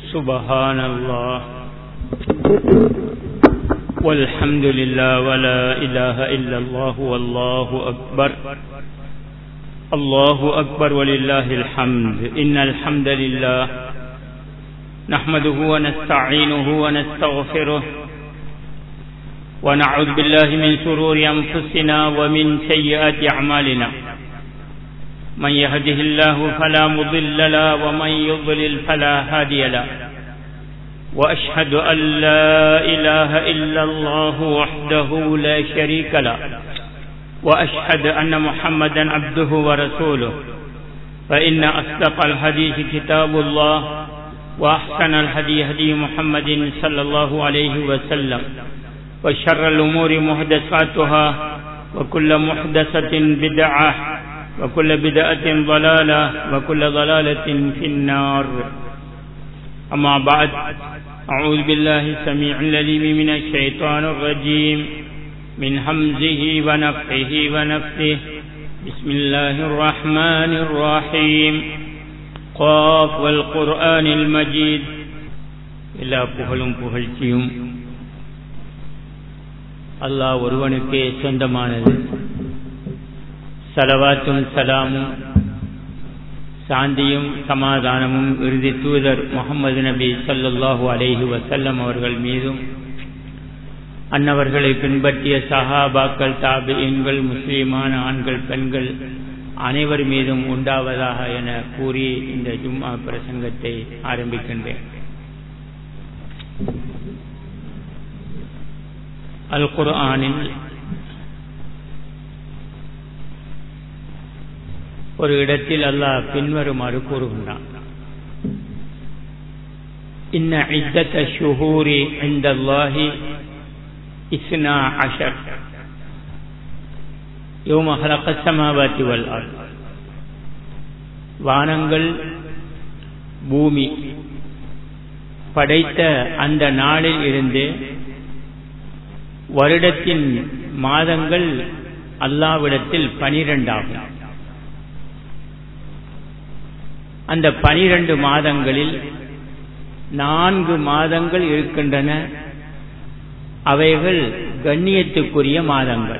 سبحان الله والحمد لله ولا إله إلا الله والله أكبر الله أكبر ولله الحمد إن الحمد لله نحمده ونستعينه ونستغفره ونعوذ بالله من شرور أنفسنا ومن سيئات أعمالنا من يهده الله فلا مضل له ومن يضلل فلا هادي له وأشهد أن لا إله إلا الله وحده لا شريك له وأشهد أن محمدا عبده ورسوله فإن أصدق الحديث كتاب الله وأحسن الهدي هدي محمد صلى الله عليه وسلم وشر الأمور محدثاتها وكل محدثة بدعة وكل بدعة ضلالة وكل ضلالة في النار أما بعد أعوذ بالله السميع العليم من الشيطان الرجيم من همزه ونفخه ونفثه بسم الله الرحمن الرحيم قاف والقرآن المجيد எல்லா புகழும் புகழ்ச்சியும் அல்லாஹ் ஒருவனுக்கே சொந்தமானது சலவாத்தும் சலாமும் சாந்தியும் சமாதானமும் இறுதி தூதர் முகமது நபி சல்லாஹூ அலேஹி வசல்லம் அவர்கள் மீதும் அன்னவர்களை பின்பற்றிய சஹாபாக்கள் தாபியன்கள் முஸ்லீமான ஆண்கள் பெண்கள் அனைவர் மீதும் உண்டாவதாக என கூறி இந்த ஜும்மா பிரசங்கத்தை ஆரம்பிக்கின்றேன் அல் குர்ஆனில் ஒரு இடத்தில் அல்லாஹ் பின்வருமாறு கூறுகின்றான் இன்ன இத்தத்த ஷுஹூரி இந்த அல்லாஹி இஸ்னா அஷர் யோம ஹலக சமாவாத்தி வல் வானங்கள் பூமி படைத்த அந்த நாளில் இருந்து வருடத்தின் மாதங்கள் அல்லாவிடத்தில் பனிரெண்டாகும் அந்த பனிரெண்டு மாதங்களில் நான்கு மாதங்கள் இருக்கின்றன அவைகள் கண்ணியத்துக்குரிய மாதங்கள்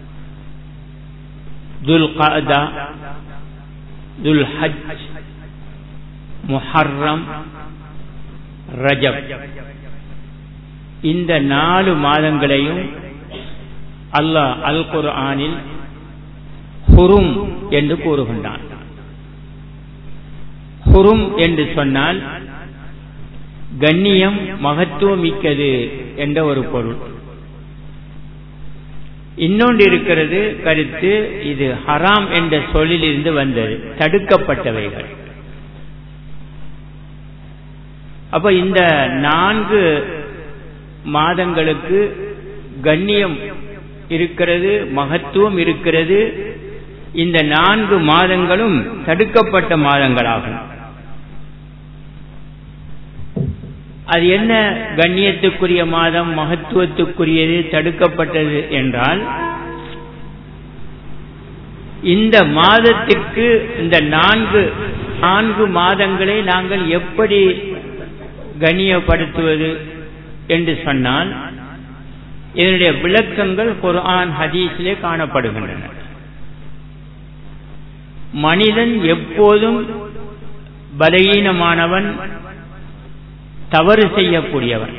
துல் கதா துல் ஹஜ் முஹர்ரம் ரஜப் இந்த நாலு மாதங்களையும் அல்லாஹ் அல் குர்ஆனில் ஹுரும் என்று கூறுகின்றான் ஹுரும் என்று சொன்னால் கண்ணியம் மகத்துவமிக்கது என்ற ஒரு பொருள் இன்னொன்று இருக்கிறது கருத்து இது ஹராம் என்ற சொல்லிலிருந்து வந்தது தடுக்கப்பட்டவைகள் அப்ப இந்த நான்கு மாதங்களுக்கு கண்ணியம் இருக்கிறது மகத்துவம் இருக்கிறது இந்த நான்கு மாதங்களும் தடுக்கப்பட்ட மாதங்களாகும் அது என்ன கண்ணியத்துக்குரிய மாதம் மகத்துவத்துக்குரியது தடுக்கப்பட்டது என்றால் இந்த மாதத்திற்கு இந்த நான்கு நான்கு மாதங்களை நாங்கள் எப்படி கண்ணியப்படுத்துவது என்று சொன்னால் இதனுடைய விளக்கங்கள் குர்ஆன் ஹதீஸிலே காணப்படுகின்றன மனிதன் எப்போதும் பலகீனமானவன் தவறு செய்யக்கூடியவன்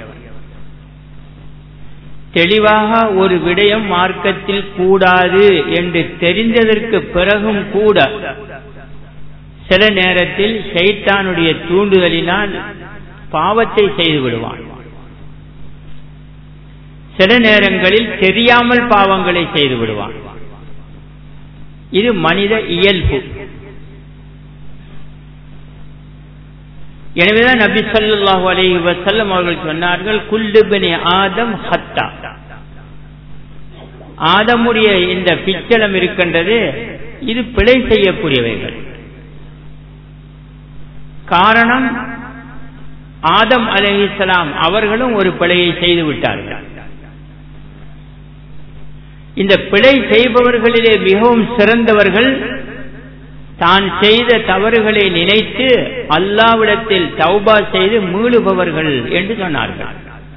தெளிவாக ஒரு விடயம் மார்க்கத்தில் கூடாது என்று தெரிந்ததற்கு பிறகும் கூட சில நேரத்தில் ஷைத்தானுடைய தூண்டுதலினால் பாவத்தை செய்து விடுவான் சில நேரங்களில் தெரியாமல் பாவங்களை செய்து விடுவான் இது மனித இயல்பு எனவேதான் நபி சொல்லாஹு அலைஹி வசல்லம் அவர்கள் சொன்னார்கள் குல்லுபனி ஆதம் ஹத்தா ஆதமுடைய இந்த பிச்சளம் இருக்கின்றது இது பிழை செய்யக்கூடியவைகள் காரணம் ஆதம் அலஹிசலாம் அவர்களும் ஒரு பிழையை செய்து விட்டார்கள் இந்த பிழை செய்பவர்களிலே மிகவும் சிறந்தவர்கள் தான் செய்த தவறுகளை நினைத்து அல்லாவிடத்தில் தௌபா செய்து மீளுபவர்கள் என்று சொன்னார்கள்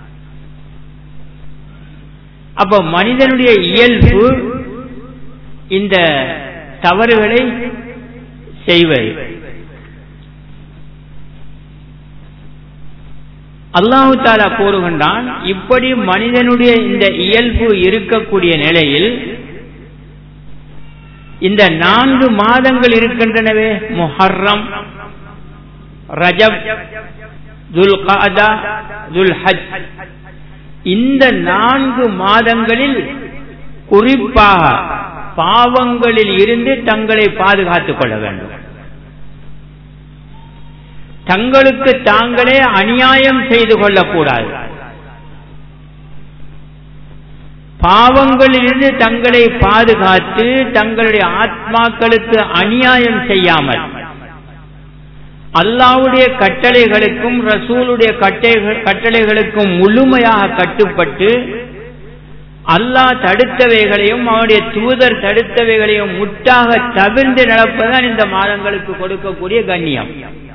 அப்ப மனிதனுடைய இயல்பு இந்த தவறுகளை செய்வது அல்லாஹு தாலா கூறுகின்றான் இப்படி மனிதனுடைய இந்த இயல்பு இருக்கக்கூடிய நிலையில் இந்த நான்கு மாதங்கள் இருக்கின்றனவே முஹர்ரம் ரஜப் துல் காதா துல் ஹஜ் இந்த நான்கு மாதங்களில் குறிப்பாக பாவங்களில் இருந்து தங்களை பாதுகாத்துக் கொள்ள வேண்டும் தங்களுக்கு தாங்களே அநியாயம் செய்து கொள்ளக்கூடாது பாவங்களிலிருந்து தங்களை பாதுகாத்து தங்களுடைய ஆத்மாக்களுக்கு அநியாயம் செய்யாமல் அல்லாவுடைய கட்டளைகளுக்கும் ரசூலுடைய கட்டளைகளுக்கும் முழுமையாக கட்டுப்பட்டு அல்லாஹ் தடுத்தவைகளையும் அவனுடைய தூதர் தடுத்தவைகளையும் முட்டாக தவிர்ந்து நடப்பதுதான் இந்த மாதங்களுக்கு கொடுக்கக்கூடிய கண்ணியம்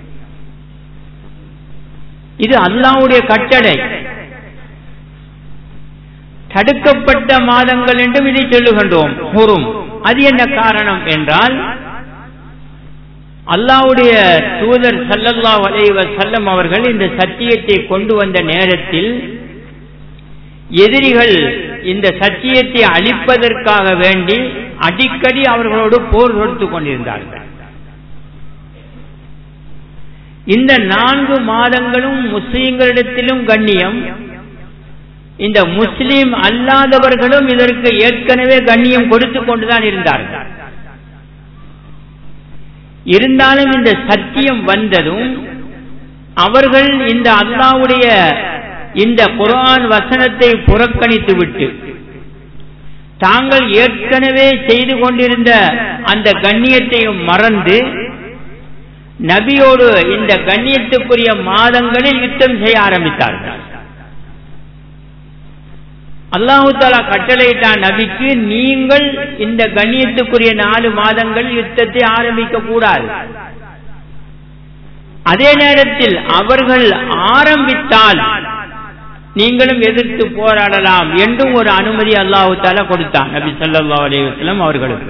இது அல்லாவுடைய கட்டளை தடுக்கப்பட்ட மாதங்கள் என்றும் இதை சொல்லுகின்றோம் கூறும் அது என்ன காரணம் என்றால் அல்லாவுடைய தூதர் சல்லல்லா வலைவ செல்லம் அவர்கள் இந்த சத்தியத்தை கொண்டு வந்த நேரத்தில் எதிரிகள் இந்த சத்தியத்தை அழிப்பதற்காக வேண்டி அடிக்கடி அவர்களோடு போர் தொடுத்துக் கொண்டிருந்தார்கள் இந்த நான்கு மாதங்களும் முஸ்லீம்களிடத்திலும் கண்ணியம் இந்த முஸ்லீம் அல்லாதவர்களும் இதற்கு ஏற்கனவே கண்ணியம் கொடுத்து கொண்டுதான் இருந்தார்கள் இருந்தாலும் இந்த சத்தியம் வந்ததும் அவர்கள் இந்த அல்லாவுடைய இந்த குரான் வசனத்தை புறக்கணித்து விட்டு தாங்கள் ஏற்கனவே செய்து கொண்டிருந்த அந்த கண்ணியத்தையும் மறந்து நபியோடு இந்த கண்ணியத்துக்குரிய மாதங்களில் யுத்தம் செய்ய ஆரம்பித்தார்கள் அல்லாஹு தாலா கட்டளையிட்டான் நபிக்கு நீங்கள் இந்த கண்ணியத்துக்குரிய நாலு மாதங்கள் யுத்தத்தை ஆரம்பிக்க கூடாது அதே நேரத்தில் அவர்கள் ஆரம்பித்தால் நீங்களும் எதிர்த்து போராடலாம் என்றும் ஒரு அனுமதி அல்லாஹு தாலா கொடுத்தான் நபி சொல்லா அலைவசலம் அவர்களுக்கு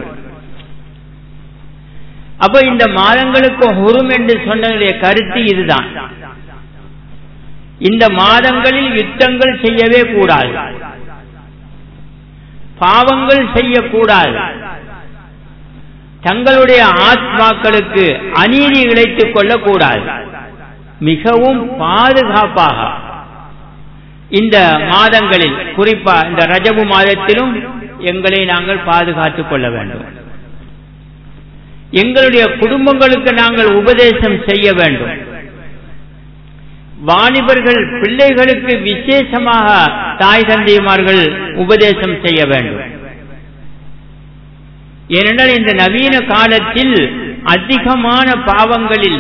அப்ப இந்த மாதங்களுக்கு ஹுரும் என்று சொன்னதுடைய கருத்து இதுதான் இந்த மாதங்களில் யுத்தங்கள் செய்யவே கூடாது பாவங்கள் செய்யக்கூடாது தங்களுடைய ஆத்மாக்களுக்கு அநீதி இழைத்துக் கொள்ளக்கூடாது மிகவும் பாதுகாப்பாக இந்த மாதங்களில் குறிப்பா இந்த ரஜபு மாதத்திலும் எங்களை நாங்கள் பாதுகாத்துக் கொள்ள வேண்டும் எங்களுடைய குடும்பங்களுக்கு நாங்கள் உபதேசம் செய்ய வேண்டும் வாலிபர்கள் பிள்ளைகளுக்கு விசேஷமாக தாய் தந்தைமார்கள் உபதேசம் செய்ய வேண்டும் ஏனென்றால் இந்த நவீன காலத்தில் அதிகமான பாவங்களில்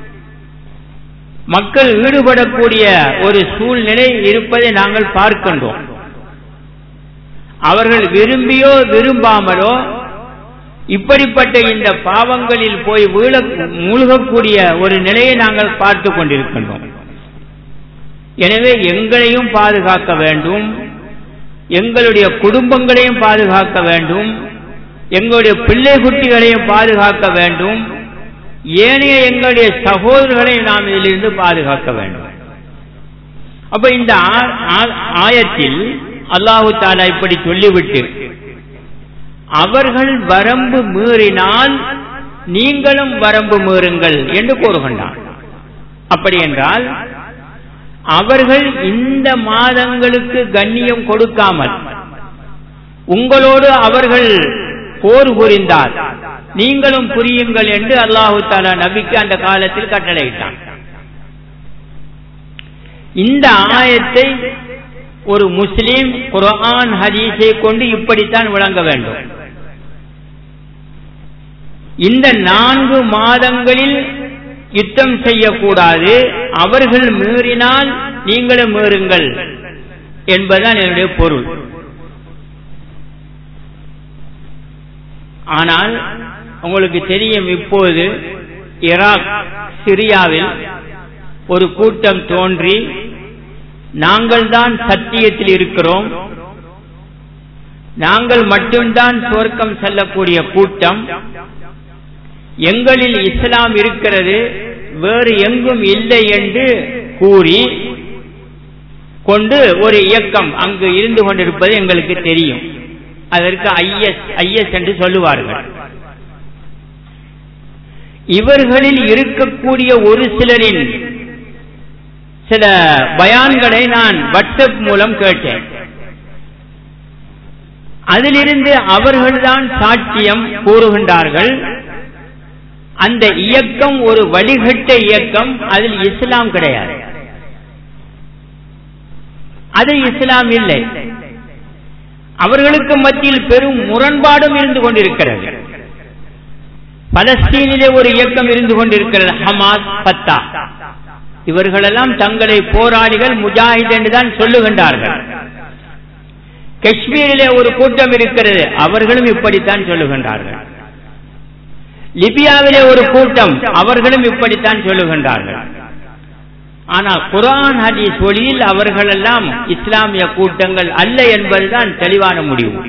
மக்கள் ஈடுபடக்கூடிய ஒரு சூழ்நிலை இருப்பதை நாங்கள் பார்க்கின்றோம் அவர்கள் விரும்பியோ விரும்பாமலோ இப்படிப்பட்ட இந்த பாவங்களில் போய் வீழ மூழ்கக்கூடிய ஒரு நிலையை நாங்கள் பார்த்து கொண்டிருக்கின்றோம் எனவே எங்களையும் பாதுகாக்க வேண்டும் எங்களுடைய குடும்பங்களையும் பாதுகாக்க வேண்டும் எங்களுடைய பிள்ளை குட்டிகளையும் பாதுகாக்க வேண்டும் ஏனைய எங்களுடைய சகோதரர்களையும் நாம் இதிலிருந்து பாதுகாக்க வேண்டும் அப்ப இந்த ஆயத்தில் அல்லாஹு தாலா இப்படி சொல்லிவிட்டு அவர்கள் வரம்பு மீறினால் நீங்களும் வரம்பு மீறுங்கள் என்று கூறுகின்றான் அப்படி என்றால் அவர்கள் இந்த மாதங்களுக்கு கண்ணியம் கொடுக்காமல் உங்களோடு அவர்கள் போர் புரிந்தார் நீங்களும் புரியுங்கள் என்று அல்லாஹு தாலா நபிக்கு அந்த காலத்தில் கட்டளையிட்டான் இந்த ஆயத்தை ஒரு முஸ்லீம் குரான் ஹதீஸை கொண்டு இப்படித்தான் விளங்க வேண்டும் இந்த நான்கு மாதங்களில் யுத்தம் செய்யக்கூடாது அவர்கள் மீறினால் நீங்களும் மீறுங்கள் என்பதுதான் என்னுடைய பொருள் ஆனால் உங்களுக்கு தெரியும் இப்போது ஈராக் சிரியாவில் ஒரு கூட்டம் தோன்றி நாங்கள் தான் சத்தியத்தில் இருக்கிறோம் நாங்கள் மட்டும்தான் சுவர்க்கம் செல்லக்கூடிய கூட்டம் எங்களில் இஸ்லாம் இருக்கிறது வேறு எங்கும் இல்லை என்று கூறி கொண்டு ஒரு இயக்கம் அங்கு இருந்து கொண்டிருப்பது எங்களுக்கு தெரியும் அதற்கு ஐஎஸ் ஐஎஸ் என்று சொல்லுவார்கள் இவர்களில் இருக்கக்கூடிய ஒரு சிலரின் சில பயான்களை நான் வாட்ஸ்அப் மூலம் கேட்டேன் அதிலிருந்து அவர்கள்தான் சாட்சியம் கூறுகின்றார்கள் அந்த இயக்கம் ஒரு வழிகட்ட இயக்கம் அதில் இஸ்லாம் கிடையாது அது இஸ்லாம் இல்லை அவர்களுக்கு மத்தியில் பெரும் முரண்பாடும் இருந்து கொண்டிருக்கிறது பலஸ்தீனிலே ஒரு இயக்கம் இருந்து கொண்டிருக்கிறது ஹமாஸ் பத்தா இவர்களெல்லாம் தங்களை போராளிகள் முஜாஹித் என்றுதான் சொல்லுகின்றார்கள் காஷ்மீரிலே ஒரு கூட்டம் இருக்கிறது அவர்களும் இப்படித்தான் சொல்லுகின்றார்கள் லிபியாவிலே ஒரு கூட்டம் அவர்களும் இப்படித்தான் சொல்லுகின்றார்கள் ஆனால் குரான் ஹதீஸ் ஒளியில் அவர்களெல்லாம் இஸ்லாமிய கூட்டங்கள் அல்ல என்பதுதான் தெளிவான முடிவு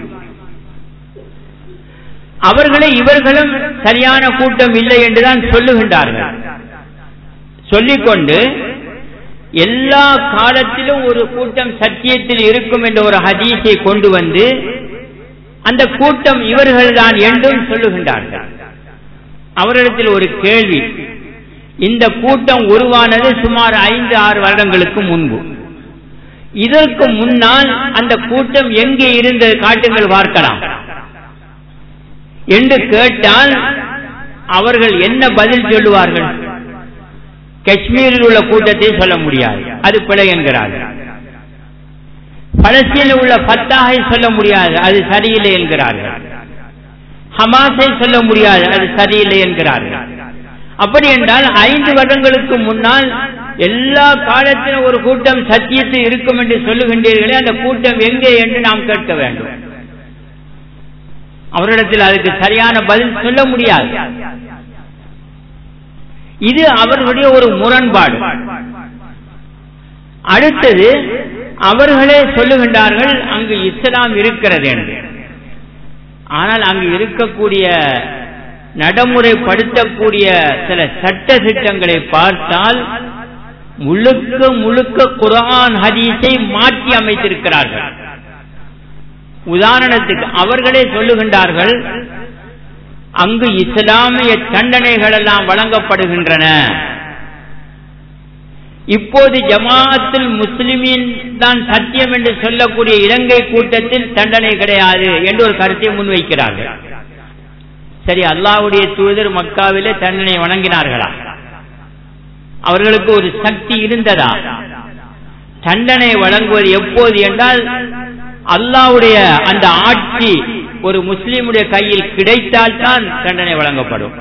அவர்களை இவர்களும் சரியான கூட்டம் இல்லை என்றுதான் சொல்லுகின்றார்கள் சொல்லிக்கொண்டு எல்லா காலத்திலும் ஒரு கூட்டம் சத்தியத்தில் இருக்கும் என்ற ஒரு ஹதீஸை கொண்டு வந்து அந்த கூட்டம் இவர்கள்தான் என்றும் சொல்லுகின்றார்கள் அவரிடத்தில் ஒரு கேள்வி இந்த கூட்டம் உருவானது சுமார் ஐந்து ஆறு வருடங்களுக்கு முன்பு இதற்கு முன்னால் அந்த கூட்டம் எங்கே இருந்தது காட்டுங்கள் பார்க்கலாம் என்று கேட்டால் அவர்கள் என்ன பதில் சொல்லுவார்கள் காஷ்மீரில் உள்ள கூட்டத்தை சொல்ல முடியாது அது பிழை என்கிறார்கள் பலஸ்தீனில் உள்ள பத்தாகை சொல்ல முடியாது அது சரியில்லை என்கிறார்கள் ஹமாஸை சொல்ல முடியாது அது சரியில்லை என்கிறார்கள் அப்படி என்றால் ஐந்து வருடங்களுக்கு முன்னால் எல்லா காலத்திலும் ஒரு கூட்டம் சத்தியத்தில் இருக்கும் என்று சொல்லுகின்றீர்களே அந்த கூட்டம் எங்கே என்று நாம் கேட்க வேண்டும் அவரிடத்தில் அதுக்கு சரியான பதில் சொல்ல முடியாது இது அவர்களுடைய ஒரு முரண்பாடு அடுத்தது அவர்களே சொல்லுகின்றார்கள் அங்கு இஸ்லாம் இருக்கிறது என்று ஆனால் அங்கு இருக்கக்கூடிய நடைமுறைப்படுத்தக்கூடிய சில சட்ட திட்டங்களை பார்த்தால் முழுக்க முழுக்க குரான் ஹதீஸை மாற்றி அமைத்திருக்கிறார்கள் உதாரணத்துக்கு அவர்களே சொல்லுகின்றார்கள் அங்கு இஸ்லாமிய தண்டனைகள் எல்லாம் வழங்கப்படுகின்றன இப்போது ஜமாஅத்தில் முஸ்லிமின் தான் சத்தியம் என்று சொல்லக்கூடிய இலங்கை கூட்டத்தில் தண்டனை கிடையாது என்று ஒரு கருத்தை முன்வைக்கிறார்கள் சரி அல்லாவுடைய தூதர் மக்காவிலே தண்டனை வழங்கினார்களா அவர்களுக்கு ஒரு சக்தி இருந்ததா தண்டனை வழங்குவது எப்போது என்றால் அல்லாவுடைய அந்த ஆட்சி ஒரு முஸ்லீமுடைய கையில் கிடைத்தால்தான் தண்டனை வழங்கப்படும்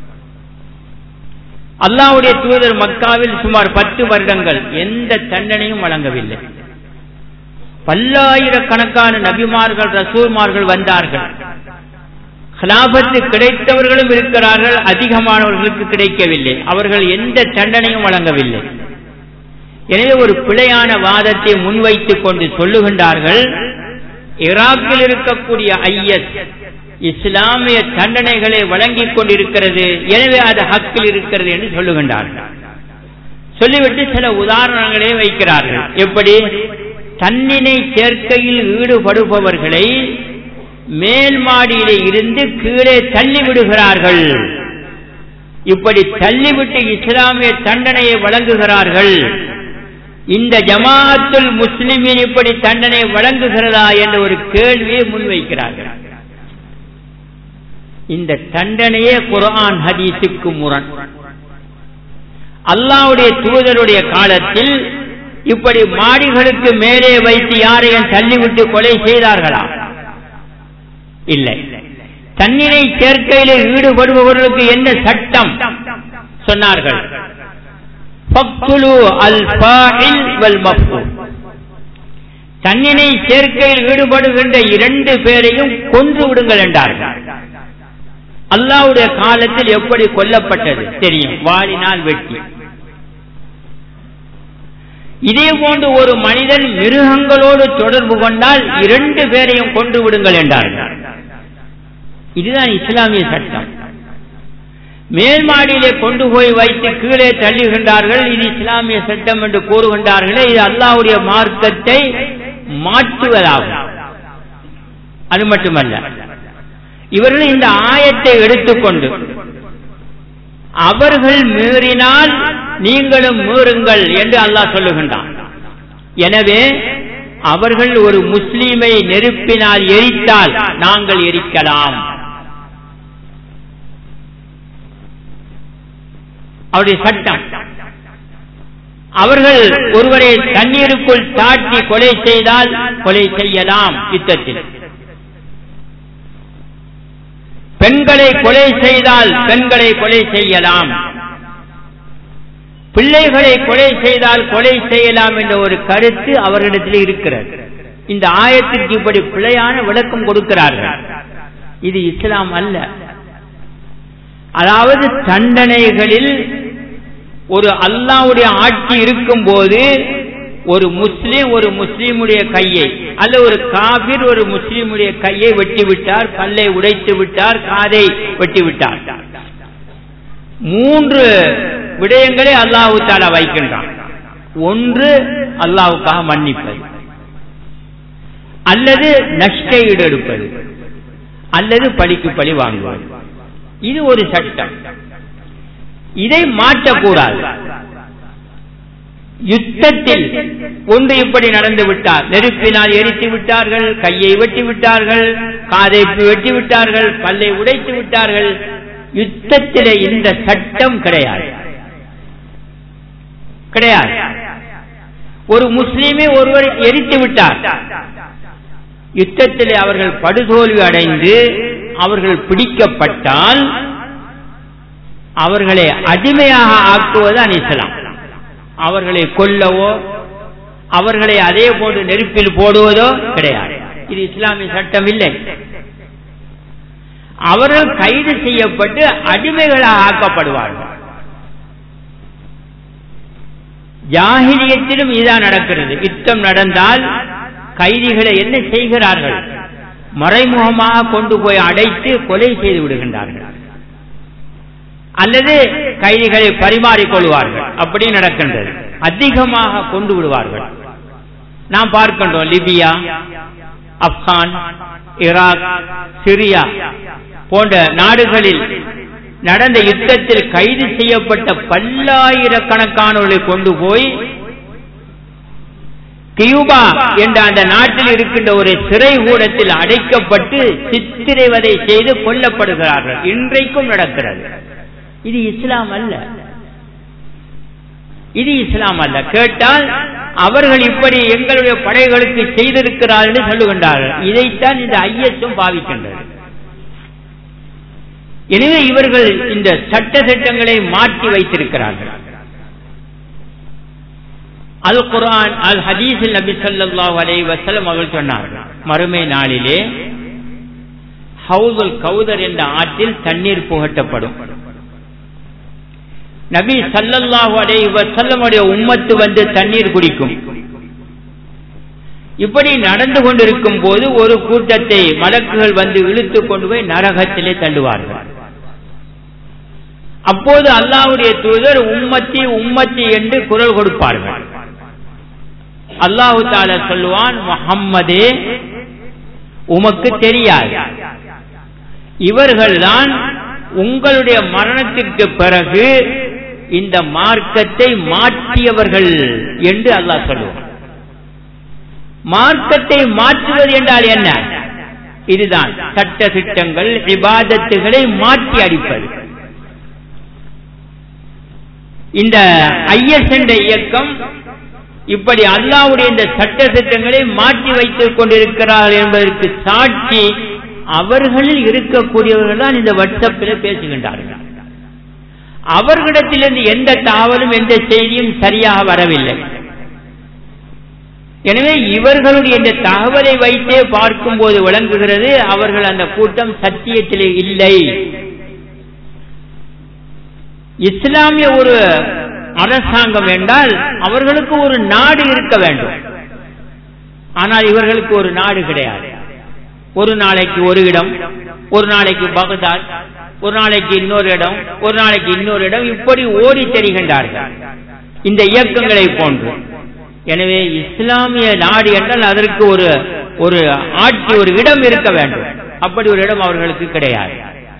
அல்லாவுடைய தூதர் மக்காவில் சுமார் பத்து வருடங்கள் எந்த தண்டனையும் வழங்கவில்லை பல்லாயிரக்கணக்கான நபிமார்கள் ரசூர்மார்கள் வந்தார்கள் ஹலாபத்து கிடைத்தவர்களும் இருக்கிறார்கள் அதிகமானவர்களுக்கு கிடைக்கவில்லை அவர்கள் எந்த தண்டனையும் வழங்கவில்லை எனவே ஒரு பிழையான வாதத்தை முன்வைத்துக் கொண்டு சொல்லுகின்றார்கள் ஈராக்கில் இருக்கக்கூடிய ஐஎஸ் இஸ்லாமிய தண்டனைகளை வழங்கிக் கொண்டிருக்கிறது எனவே அது ஹக்கில் இருக்கிறது என்று சொல்லுகின்றார்கள் சொல்லிவிட்டு சில உதாரணங்களே வைக்கிறார்கள் எப்படி தன்னினை சேர்க்கையில் ஈடுபடுபவர்களை மேல் மாடியிலே இருந்து கீழே தள்ளி விடுகிறார்கள் இப்படி தள்ளிவிட்டு இஸ்லாமிய தண்டனையை வழங்குகிறார்கள் இந்த ஜமாஅத்துல் முஸ்லிமின் இப்படி தண்டனை வழங்குகிறதா என்ற ஒரு கேள்வியை முன்வைக்கிறார்கள் இந்த தண்டனையே குரான் ஹதீஸுக்கு முரண் அல்லாவுடைய தூதருடைய காலத்தில் இப்படி மாடிகளுக்கு மேலே வைத்து யாரையும் தள்ளிவிட்டு கொலை செய்தார்களா இல்லை தன்னினை சேர்க்கையில் ஈடுபடுபவர்களுக்கு என்ன சட்டம் சொன்னார்கள் தன்னினை சேர்க்கையில் ஈடுபடுகின்ற இரண்டு பேரையும் கொன்று விடுங்கள் என்றார்கள் அல்லாவுடைய காலத்தில் எப்படி கொல்லப்பட்டது தெரியும் வாளினால் வெட்டி இதே போன்று ஒரு மனிதன் மிருகங்களோடு தொடர்பு கொண்டால் இரண்டு பேரையும் கொண்டு விடுங்கள் என்றார்கள் இதுதான் இஸ்லாமிய சட்டம் மேல் மாடியிலே கொண்டு போய் வைத்து கீழே தள்ளுகின்றார்கள் இது இஸ்லாமிய சட்டம் என்று கூறுகின்றார்களே இது அல்லாவுடைய மார்க்கத்தை மாற்றுவதாகும் அது மட்டுமல்ல இவர்கள் இந்த ஆயத்தை எடுத்துக்கொண்டு அவர்கள் மீறினால் நீங்களும் மீறுங்கள் என்று அல்லாஹ் சொல்லுகின்றான் எனவே அவர்கள் ஒரு முஸ்லீமை நெருப்பினால் எரித்தால் நாங்கள் எரிக்கலாம் அவருடைய சட்டம் அவர்கள் ஒருவரை தண்ணீருக்குள் தாட்டி கொலை செய்தால் கொலை செய்யலாம் யுத்தத்தில் பெண்களை கொலை செய்தால் பெண்களை கொலை செய்யலாம் பிள்ளைகளை கொலை செய்தால் கொலை செய்யலாம் என்ற ஒரு கருத்து அவர்களிடத்தில் இருக்கிறது இந்த ஆயத்திற்கு இப்படி பிழையான விளக்கம் கொடுக்கிறார்கள் இது இஸ்லாம் அல்ல அதாவது தண்டனைகளில் ஒரு அல்லாவுடைய ஆட்சி இருக்கும் போது ஒரு முஸ்லீம் ஒரு முஸ்லீமுடைய கையை அல்ல ஒரு காபிர் ஒரு முஸ்லீமுடைய கையை வெட்டி விட்டார் பல்லை உடைத்து விட்டார் காதை வெட்டி விட்டார் மூன்று விடயங்களை அல்லாஹு தாலா வைக்கின்றான் ஒன்று அல்லாவுக்காக மன்னிப்பது அல்லது நஷ்ட ஈடு எடுப்பது அல்லது பழிக்கு பழி வாங்குவது இது ஒரு சட்டம் இதை மாற்றக்கூடாது யுத்தத்தில் ஒன்று இப்படி நடந்து விட்டார் நெருப்பினால் எரித்து விட்டார்கள் கையை வெட்டி விட்டார்கள் காதை வெட்டி விட்டார்கள் பல்லை உடைத்து விட்டார்கள் யுத்தத்திலே இந்த சட்டம் கிடையாது கிடையாது ஒரு முஸ்லீமை ஒருவர் எரித்து விட்டார் யுத்தத்திலே அவர்கள் படுதோல்வி அடைந்து அவர்கள் பிடிக்கப்பட்டால் அவர்களை அடிமையாக ஆக்குவதுதான் இஸ்லாம் அவர்களை கொல்லவோ அவர்களை அதே போன்று நெருப்பில் போடுவதோ கிடையாது இது இஸ்லாமிய சட்டம் இல்லை அவர்கள் கைது செய்யப்பட்டு அடிமைகளாக ஆக்கப்படுவார்கள் ஜாகிரியத்திலும் இதுதான் நடக்கிறது யுத்தம் நடந்தால் கைதிகளை என்ன செய்கிறார்கள் மறைமுகமாக கொண்டு போய் அடைத்து கொலை செய்து விடுகின்றார்கள் அல்லது கைதிகளை பரிமாறிக்கொள்வார்கள் அப்படி நடக்கின்றது அதிகமாக கொண்டு விடுவார்கள் நாம் பார்க்கின்றோம் லிபியா ஆப்கான் ஈராக் சிரியா போன்ற நாடுகளில் நடந்த யுத்தத்தில் கைது செய்யப்பட்ட பல்லாயிரக்கணக்கானவர்களை கொண்டு போய் கியூபா என்ற அந்த நாட்டில் இருக்கின்ற ஒரு சிறை கூடத்தில் அடைக்கப்பட்டு சித்திரைவதை செய்து கொல்லப்படுகிறார்கள் இன்றைக்கும் நடக்கிறது இது இஸ்லாம் அல்ல இது இஸ்லாம் அல்ல கேட்டால் அவர்கள் இப்படி எங்களுடைய படைகளுக்கு செய்திருக்கிறார்கள் என்று சொல்லுகின்றார்கள் இதைத்தான் இந்த ஐஎஸும் பாவிக்கின்றது எனவே இவர்கள் இந்த சட்ட திட்டங்களை மாற்றி வைத்திருக்கிறார்கள் அல் குரான் அல் ஹதீஸில் நபி ஸல்லல்லாஹு அலைஹி வஸல்லம் அவர்கள் சொன்னார்கள் மறுமை நாளிலே ஹவுதுல் கௌதர் என்ற ஆற்றில் தண்ணீர் புகட்டப்படும் நபி ஸல்லல்லாஹு அலைஹி வஸல்லமுடைய உம்மத்து வந்து தண்ணீர் குடிக்கும் இப்படி நடந்து கொண்டிருக்கும் போது ஒரு கூட்டத்தை மலக்குகள் வந்து இழுத்து கொண்டு போய் நரகத்திலே தள்ளுவார்கள் அப்போது அல்லாஹ்வுடைய தூதர் உம்மத்தி உம்மத்தி என்று குரல் கொடுப்பார்கள் அல்லாஹு தால சொல்லுவான் முஹம்மதே உமக்கு தெரியாது இவர்கள்தான் உங்களுடைய மரணத்திற்கு பிறகு இந்த மார்க்கத்தை மாற்றியவர்கள் என்று அல்லாஹ் சொல்லுவான் மார்க்கத்தை மாற்றுவது என்றால் என்ன இதுதான் சட்ட திட்டங்கள் விவாதத்துகளை மாற்றி அடிப்பது இந்த ஐஎஸ் என்ற இயக்கம் இப்படி அல்லாவுடைய இந்த சட்ட திட்டங்களை மாற்றி வைத்துக் கொண்டிருக்கிறார்கள் என்பதற்கு சாட்சி அவர்களில் இருக்கக்கூடியவர்கள் தான் இந்த வாட்ஸ்அப்பில் பேசுகின்றார்கள் அவர்களிடத்திலிருந்து எந்த தகவலும் எந்த செய்தியும் சரியாக வரவில்லை எனவே இவர்களுடைய இந்த தகவலை வைத்தே பார்க்கும்போது விளங்குகிறது அவர்கள் அந்த கூட்டம் சத்தியத்திலே இல்லை இஸ்லாமிய ஒரு அரசாங்கம் என்றால் அவர்களுக்கு ஒரு நாடு இருக்க வேண்டும் ஆனால் இவர்களுக்கு ஒரு நாடு கிடையாது ஒரு நாளைக்கு ஒரு இடம் ஒரு நாளைக்கு பகதாத் ஒரு நாளைக்கு இன்னொரு இடம் ஒரு நாளைக்கு இன்னொரு இடம் இப்படி ஓடி தெரிகின்றார்கள் இந்த இயக்கங்களை போன்று எனவே இஸ்லாமிய நாடு என்றால் அதற்கு ஒரு ஒரு ஆட்சி ஒரு இடம் இருக்க வேண்டும் அப்படி ஒரு இடம் அவர்களுக்கு கிடையாது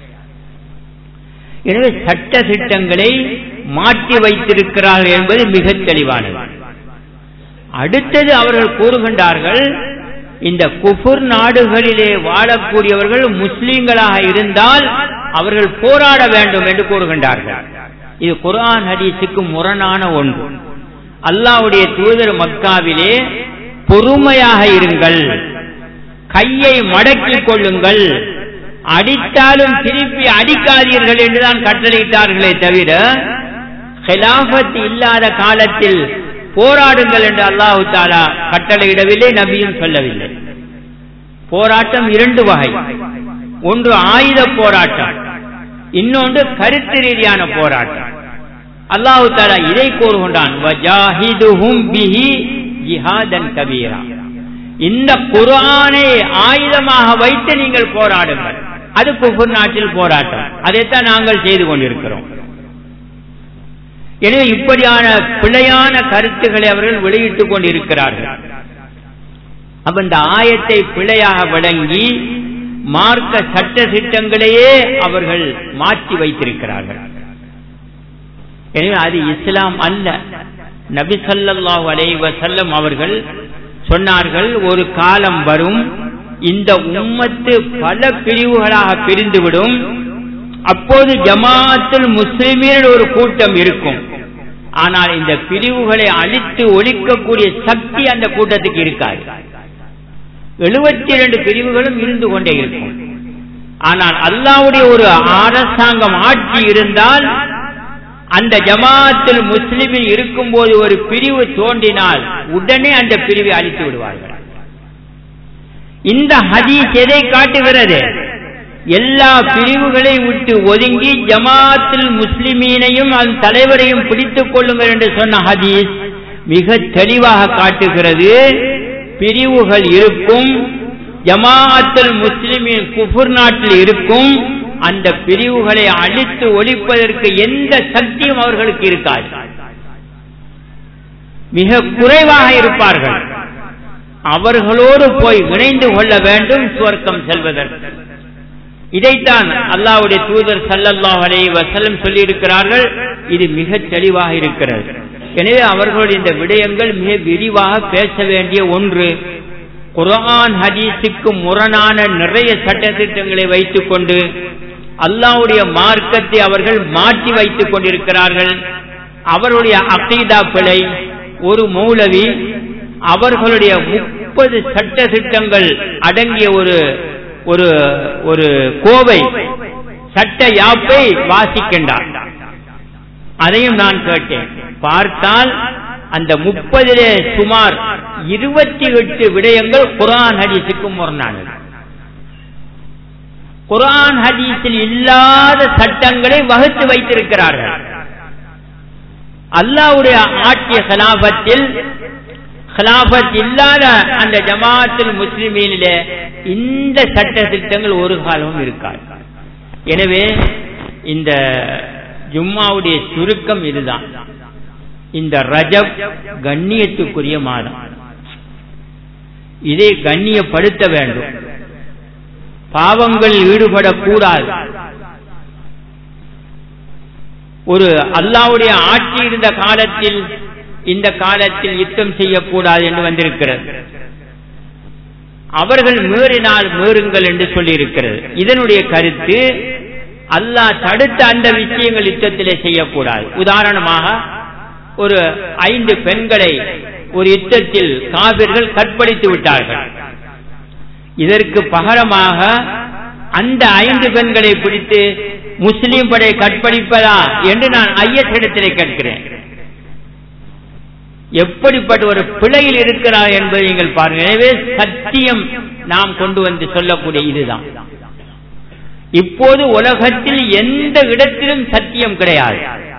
எனவே சட்ட திட்டங்களை மாற்றி வைத்திருக்கிறார்கள் என்பது மிக தெளிவானது அடுத்தது அவர்கள் கூறுகின்றார்கள் இந்த குஃபுர் நாடுகளிலே வாழக்கூடியவர்கள் முஸ்லீம்களாக இருந்தால் அவர்கள் போராட வேண்டும் என்று கூறுகின்றார்கள் இது குர்ஆன் ஹதீஸுக்கு முரணான ஒன்று அல்லாவுடைய தூதர் மக்காவிலே பொறுமையாக இருங்கள் கையை மடக்கிக் கொள்ளுங்கள் அடித்தாலும் திருப்பி அடிக்காதீர்கள் என்றுதான் கட்டளையிட்டார்களே தவிர ஹிலாபத் இல்லாத காலத்தில் போராடுங்கள் என்று அல்லாஹு தாலா கட்டளையிடவில்லை நபியும் சொல்லவில்லை போராட்டம் இரண்டு வகை ஒன்று ஆயுத போராட்டம் இன்னொன்று கருத்து ரீதியான போராட்டம் அல்லாஹு தாலா இதை கூறுகின்றான் கபீரா இந்த குரானை ஆயுதமாக வைத்து நீங்கள் போராடுங்கள் அது குஃபுர் நாட்டில் போராட்டம் அதைத்தான் நாங்கள் செய்து கொண்டிருக்கிறோம் எனவே இப்படியான பிழையான கருத்துக்களை அவர்கள் வெளியிட்டுக் கொண்டிருக்கிறார்கள் அப்ப இந்த ஆயத்தை பிழையாக வழங்கி மார்க்க சட்ட திட்டங்களையே அவர்கள் மாற்றி வைத்திருக்கிறார்கள் எனவே அது இஸ்லாம் அல்ல நபி சல்லாஹூ அலை வசல்லம் அவர்கள் சொன்னார்கள் ஒரு காலம் வரும் இந்த உம்மத்து பல பிரிவுகளாக பிரிந்துவிடும் அப்போது ஜமாத்தில் முஸ்லிமீர்கள் ஒரு கூட்டம் இருக்கும் ஆனால் இந்த பிரிவுகளை அழித்து ஒழிக்கக்கூடிய சக்தி அந்த கூட்டத்துக்கு இருக்காது எழுபத்தி இரண்டு பிரிவுகளும் இருந்து கொண்டே இருக்கும் ஆனால் அல்லாவுடைய ஒரு அரசாங்கம் ஆட்சி இருந்தால் அந்த ஜமாத்தில் முஸ்லிமில் இருக்கும்போது ஒரு பிரிவு தோன்றினால் உடனே அந்த பிரிவை அழித்து விடுவார்கள் இந்த ஹதீஸ் எதை காட்டுகிறது எல்லா பிரிவுகளை விட்டு ஒதுங்கி ஜமாத்தில் முஸ்லிமீனையும் அதன் தலைவரையும் பிடித்துக் கொள்ளுங்கள் என்று சொன்ன ஹதீஸ் மிக தெளிவாக காட்டுகிறது பிரிவுகள் இருக்கும் ஜமாஅத்தில் முஸ்லிமின் குஃபுர் நாட்டில் இருக்கும் அந்த பிரிவுகளை அழித்து ஒழிப்பதற்கு எந்த சக்தியும் அவர்களுக்கு இருக்காது மிக குறைவாக இருப்பார்கள் அவர்களோடு போய் இணைந்து கொள்ள வேண்டும் சுவர்க்கம் செல்வதற்கு இதைத்தான் அல்லாவுடைய தூதர் சல்லல்லாஹ் அலை வசலம் சொல்லி இருக்கிறார்கள் இது மிக தெளிவாக இருக்கிறது எனவே அவர்களுடைய இந்த விடயங்கள் மிக விரிவாக பேச வேண்டிய ஒன்று குரான் ஹதீஸுக்கு முரணான நிறைய சட்டத்திட்டங்களை வைத்துக் கொண்டு அல்லாவுடைய மார்க்கத்தை அவர்கள் மாற்றி வைத்துக் கொண்டிருக்கிறார்கள் அவருடைய அகீதா பிழை ஒரு மௌலவி அவர்களுடைய முப்பது சட்ட திட்டங்கள் அடங்கிய ஒரு ஒரு ஒரு கோவை சட்ட யாப்பை வாசிக்கின்றார் அதையும் நான் கேட்டேன் பார்த்தால் அந்த முப்பதிலே சுமார் இருபத்தி எட்டு விடயங்கள் குரான் ஹதீஸுக்கு முரணானது குரான் ஹதீஸில் இல்லாத சட்டங்களை வகுத்து வைத்திருக்கிறார்கள் அல்லாவுடைய ஆட்சிய கலாபத்தில் கலாபத் இல்லாத அந்த ஜமாத்தில் முஸ்லிமீனில இந்த சட்ட திட்டங்கள் ஒரு காலமும் இருக்காது எனவே இந்த ஜும்மாவுடைய சுருக்கம் இதுதான் இந்த ரஜப் கண்ணியத்துக்குரிய மாதம் இதை கண்ணியப்படுத்த வேண்டும் பாவங்களில் ஈடுபடக்கூடாது ஒரு அல்லாவுடைய ஆட்சி இருந்த காலத்தில் இந்த காலத்தில் யுத்தம் செய்யக்கூடாது என்று வந்திருக்கிறது அவர்கள் மீறினால் மீறுங்கள் என்று சொல்லியிருக்கிறது இதனுடைய கருத்து அல்லாஹ் தடுத்த அந்த விஷயங்கள் யுத்தத்திலே செய்யக்கூடாது உதாரணமாக ஒரு ஐந்து பெண்களை ஒரு யுத்தத்தில் காவிர்கள் கற்பழித்து விட்டார்கள் இதற்கு பகரமாக அந்த ஐந்து பெண்களை பிடித்து முஸ்லீம் படை கற்பழிப்பதா என்று நான் ஐயத்திடத்திலே கேட்கிறேன் எப்படிப்பட்ட ஒரு பிழையில் இருக்கிறார் என்பதை நீங்கள் பாருங்கள் எனவே சத்தியம் நாம் கொண்டு வந்து சொல்லக்கூடிய இதுதான் இப்போது உலகத்தில் எந்த இடத்திலும் சத்தியம் கிடையாது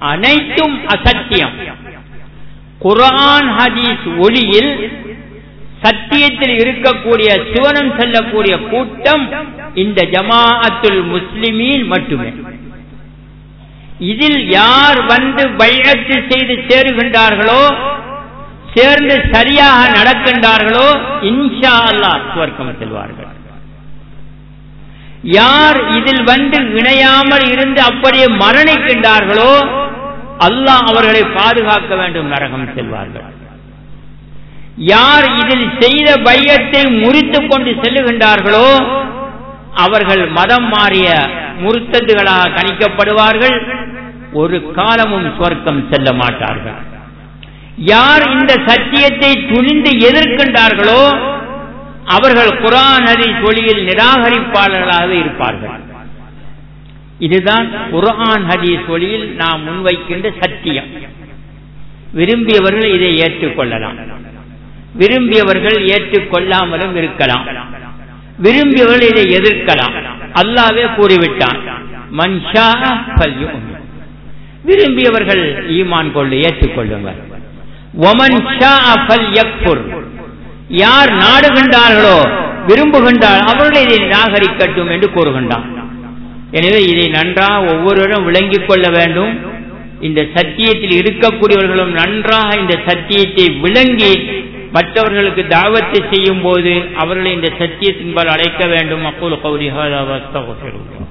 அனைத்தும் அசத்தியம் குரான் ஹதீஸ் ஒளியில் சத்தியத்தில் இருக்கக்கூடிய சிவனம் செல்லக்கூடிய கூட்டம் இந்த ஜமாஅத்துல் முஸ்லிமீன் மட்டுமே இதில் யார் வந்து பையத்து செய்து சேருகின்றார்களோ சேர்ந்து சரியாக நடக்கின்றார்களோ இன்ஷா அல்லாஹ் சுவர்க்கம் செல்வார்கள் யார் இதில் வந்து இணையாமல் இருந்து அப்படியே மரணிக்கின்றார்களோ அல்லாஹ் அவர்களை பாதுகாக்க வேண்டும் நரகம் செல்வார்கள் யார் இதில் செய்த பையத்தை முறித்துக் கொண்டு செல்லுகின்றார்களோ அவர்கள் மதம் மாறிய முருத்ததுகளாக கணிக்கப்படுவார்கள் ஒரு காலமும் சொர்க்கம் செல்ல மாட்டார்கள் யார் இந்த சத்தியத்தை துணிந்து எதிர்க்கின்றார்களோ அவர்கள் குரான் ஹரி ஒளியில் நிராகரிப்பாளர்களாக இருப்பார்கள் இதுதான் குரான் ஹதீஸ் ஒளியில் நாம் முன்வைக்கின்ற சத்தியம் விரும்பியவர்கள் இதை ஏற்றுக்கொள்ளலாம் விரும்பியவர்கள் ஏற்றுக்கொள்ளாமலும் இருக்கலாம் விரும்பியவர்கள் இதை எதிர்க்கலாம் அல்லாவே கூறிவிட்டான் மன்ஷா விரும்பியவர்கள் ஈமான் கொண்டு ஏற்றுக்கொள்ளுங்கள் ஒமன் ஷா ஃபல் யக்ஃபுர் யார் நாடுகின்றார்களோ விரும்புகின்றார் அவர்கள் இதை நிராகரிக்கட்டும் என்று கூறுகின்றான் எனவே இதை நன்றாக ஒவ்வொருவரும் விளங்கிக் கொள்ள வேண்டும் இந்த சத்தியத்தில் இருக்கக்கூடியவர்களும் நன்றாக இந்த சத்தியத்தை விளங்கி மற்றவர்களுக்கு தாவத்தை செய்யும் போது அவர்களை இந்த சத்தியத்தின்பால் அழைக்க வேண்டும் அப்போது கௌரிஹா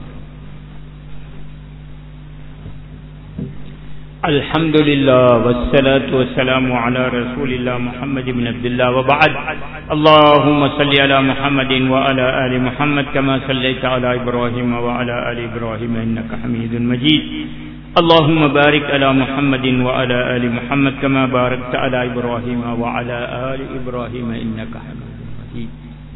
الحمد لله والصلاة والسلام على رسول الله محمد بن عبد الله وبعد اللهم صل على محمد وعلى آل محمد كما صليت على إبراهيم وعلى آل إبراهيم إنك حميد مجيد اللهم بارك على محمد وعلى آل محمد كما باركت على إبراهيم وعلى آل إبراهيم إنك حميد مجيد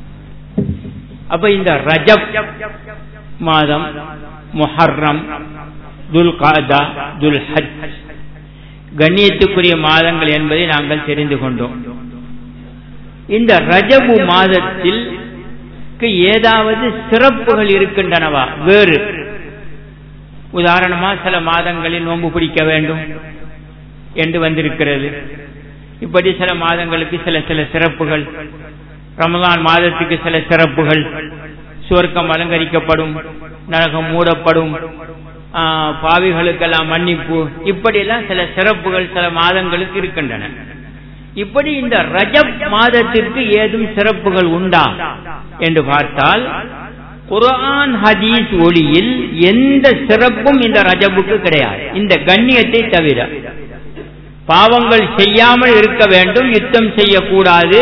அப்ப இந்த ரஜப் மாதம் முஹர்ரம் துல் காதா துல் ஹஜ் கண்ணியத்துக்குரிய மாதங்கள் என்பதை நாங்கள் தெரிந்து கொண்டோம் இந்த ரஜபு மாதத்தில் ஏதாவது சிறப்புகள் இருக்கின்றனவா வேறு உதாரணமா சில மாதங்களில் நோன்பு பிடிக்க வேண்டும் என்று வந்திருக்கிறது இப்படி சில மாதங்களுக்கு சில சில சிறப்புகள் ரமதான் மாதத்துக்கு சில சிறப்புகள் சுவர்க்கம் அலங்கரிக்கப்படும் நரகம் மூடப்படும் பாவிகளுக்கெல்லாம் மன்னிப்பு இப்படியெல்லாம் சில சிறப்புகள் சில மாதங்களுக்கு இருக்கின்றன இப்படி இந்த ரஜப் மாதத்திற்கு ஏதும் சிறப்புகள் உண்டா என்று பார்த்தால் குரான் ஹதீஸ் ஒளியில் எந்த சிறப்பும் இந்த ரஜபுக்கு கிடையாது இந்த கண்ணியத்தை தவிர பாவங்கள் செய்யாமல் இருக்க வேண்டும் யுத்தம் செய்யக்கூடாது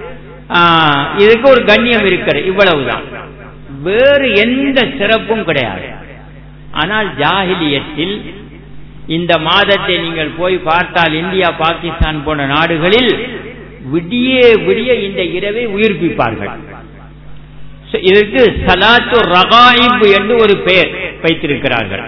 இதுக்கு ஒரு கண்ணியம் இருக்கிறது இவ்வளவுதான் வேறு எந்த சிறப்பும் கிடையாது ஆனால் ஜாகிலியத்தில் இந்த மாதத்தை நீங்கள் போய் பார்த்தால் இந்தியா பாகிஸ்தான் போன்ற நாடுகளில் விடிய விடிய இந்த இரவை உயிர்ப்பிப்பார்கள் இதற்கு சலாத்து ரகாயிப் என்று ஒரு பெயர் வைத்திருக்கிறார்கள்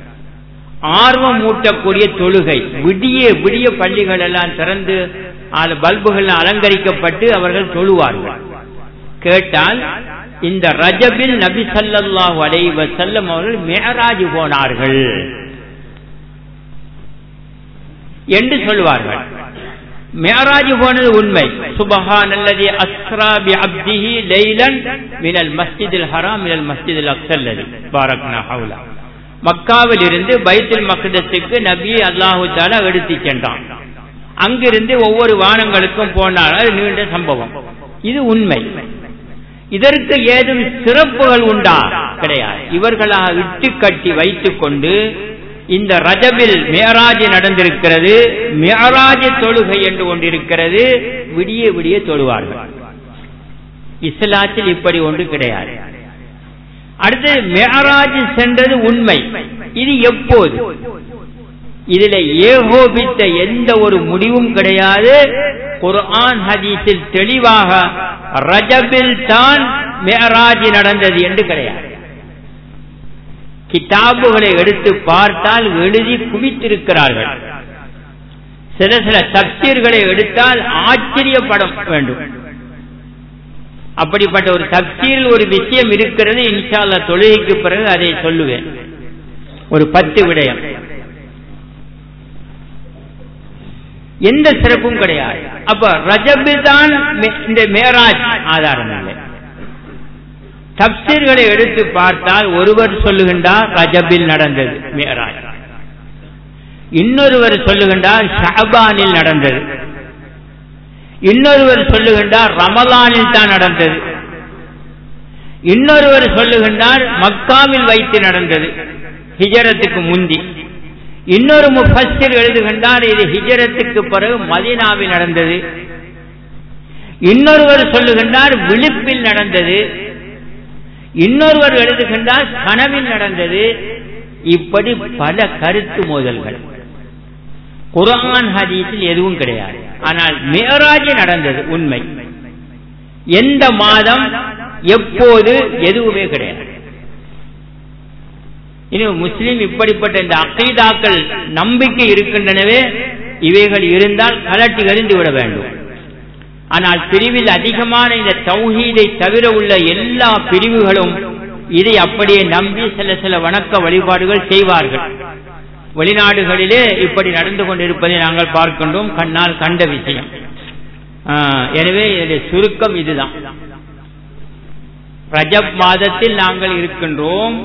ஆர்வம் ஊட்டக்கூடிய தொழுகை விடிய விடிய பள்ளிகள் எல்லாம் திறந்து பல்புகள் அலங்கரிக்கப்பட்டு அவர்கள் தொழுவார்கள் கேட்டால் இந்த ரஜபில் நபி சல்லாஹ் அலைவ செல்லம் அவர்கள் மேராஜ் போனார்கள் என்று சொல்வார்கள் மேராஜ் போனது உண்மை சுபஹான் அல்லது அஸ்ரா பி அப்திஹி லைலன் மினல் மஸ்ஜிதில் ஹராம் மினல் மஸ்ஜிதில் அக்சல்லதி பாரக்னா ஹவுலா மக்காவில் இருந்து பைத்துல் மக்தத்துக்கு நபி அல்லாஹு தாலா எடுத்து சென்றான் அங்கிருந்து ஒவ்வொரு வானங்களுக்கும் போனார் அது நீண்ட சம்பவம் இது உண்மை இதற்கு ஏதும் சிறப்புகள் உண்டா கிடையாது இவர்களாக இட்டு கட்டி வைத்துக் கொண்டு இந்த ரஜபில் மேராஜ் நடந்திருக்கிறது மேராஜ் தொழுகை என்று ஒன்றிருக்கிறது விடிய விடிய தொழுவார்கள் இஸ்லாத்தில் இப்படி ஒன்று கிடையாது அடுத்து மேராஜ் சென்றது உண்மை இது எப்போது இதில் ஏகோபித்த எந்த ஒரு முடிவும் கிடையாது குர்ஆன் ஹதீஸில் தெளிவாக ரஜபில் தான் மேராஜ் நடந்தது என்று கிடையாது கிதாபுகளை எடுத்து பார்த்தால் எழுதி குவித்திருக்கிறார்கள் சில சில தப்சீர்களை எடுத்தால் ஆச்சரியப்பட வேண்டும் அப்படிப்பட்ட ஒரு தப்சீரில் ஒரு விஷயம் இருக்கிறது இன்ஷால்ல தொழுகைக்கு பிறகு அதை சொல்லுவேன் ஒரு பத்து விடயம் எந்த சிறப்பும் கிடையாது அப்ப ரஜபு தான் இந்த மேராஜ் ஆதாரம் இல்லை தப்சீர்களை எடுத்து பார்த்தால் ஒருவர் சொல்லுகின்றார் ரஜபில் நடந்தது மேராஜ் இன்னொருவர் சொல்லுகின்றார் ஷாபானில் நடந்தது இன்னொருவர் சொல்லுகின்றார் ரமலானில் தான் நடந்தது இன்னொருவர் சொல்லுகின்றார் மக்காவில் வைத்து நடந்தது ஹிஜரத்துக்கு முந்தி இன்னொரு முஃபஸ்ஸிர் எழுதுகின்றார் இது ஹிஜரத்துக்கு பிறகு மதீனாவில் நடந்தது இன்னொருவர் சொல்லுகின்றார் விழுப்பில் நடந்தது இன்னொருவர் எழுதுகின்றார் கனவில் நடந்தது இப்படி பல கருத்து மோதல்கள் குரான் ஹதீஸில் எதுவும் கிடையாது ஆனால் மேராஜ் நடந்தது உண்மை எந்த மாதம் எப்போது எதுவுமே கிடையாது இனி முஸ்லிம் இப்படிப்பட்ட இந்த அகைதாக்கள் நம்பிக்கை இருக்கின்றனவே இவைகள் இருந்தால் கலட்டி எறிந்து விட வேண்டும் ஆனால் பிரிவில் அதிகமான இந்த தௌஹீதை தவிர உள்ள எல்லா பிரிவுகளும் இதை அப்படியே நம்பி சில சில வணக்க வழிபாடுகள் செய்வார்கள் வெளிநாடுகளிலே இப்படி நடந்து கொண்டிருப்பதை நாங்கள் பார்க்கின்றோம் கண்ணால் கண்ட விஷயம் எனவே இதனுடைய சுருக்கம் இதுதான் ரஜப் மாதத்தில் நாங்கள் இருக்கின்றோம்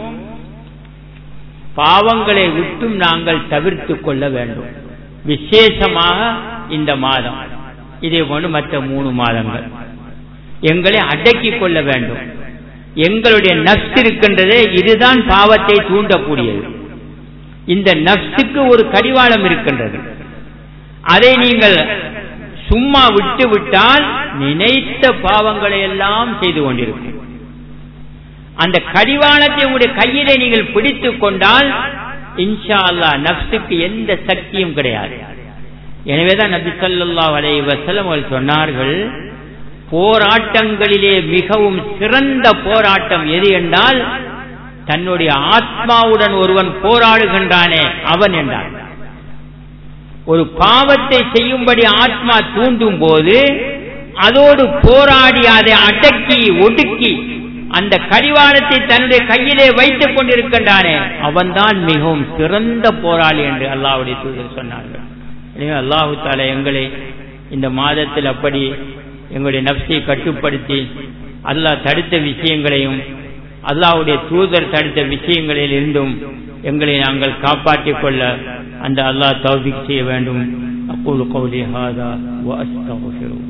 பாவங்களை விட்டும் நாங்கள் தவிர்த்து கொள்ள வேண்டும் விசேஷமாக இந்த மாதம் இதே போன்று மற்ற மூணு மாதங்கள் எங்களை அடக்கிக் கொள்ள வேண்டும் எங்களுடைய நப்ஸ் இருக்கின்றதே இதுதான் பாவத்தை தூண்டக்கூடியது இந்த நப்சுக்கு ஒரு கடிவாளம் இருக்கின்றது அதை நீங்கள் சும்மா விட்டு விட்டால் நினைத்த பாவங்களை எல்லாம் செய்து கொண்டிருக்கும் அந்த கடிவாளத்தை உங்களுடைய கையிலே நீங்கள் பிடித்துக் கொண்டால் இன்ஷா அல்லா நப்சுக்கு எந்த சக்தியும் கிடையாது எனவேதான் நபி சொல்லா வலை வசலம் அவர்கள் சொன்னார்கள் போராட்டங்களிலே மிகவும் சிறந்த போராட்டம் எது என்றால் தன்னுடைய ஆத்மாவுடன் ஒருவன் போராடுகின்றானே அவன் என்றான் ஒரு பாவத்தை செய்யும்படி ஆத்மா தூண்டும் போது அதோடு போராடி அதை அடக்கி ஒடுக்கி அந்த கடிவாளத்தை தன்னுடைய கையிலே வைத்துக் கொண்டிருக்கின்றானே அவன்தான் மிகவும் சிறந்த போராளி என்று அல்லாவுடைய தூதர் சொன்னார்கள் எனவே அல்லாஹு தாலா எங்களை இந்த மாதத்தில் அப்படி எங்களுடைய நப்சை கட்டுப்படுத்தி அல்லாஹ் தடுத்த விஷயங்களையும் அல்லாவுடைய தூதர் தடுத்த விஷயங்களில் இருந்தும் எங்களை நாங்கள் காப்பாற்றிக் கொள்ள அந்த அல்லாஹ் தௌபிக் செய்ய வேண்டும் அக்கூல் கௌலி ஹாதா வஅஸ்தக்ஃபிரு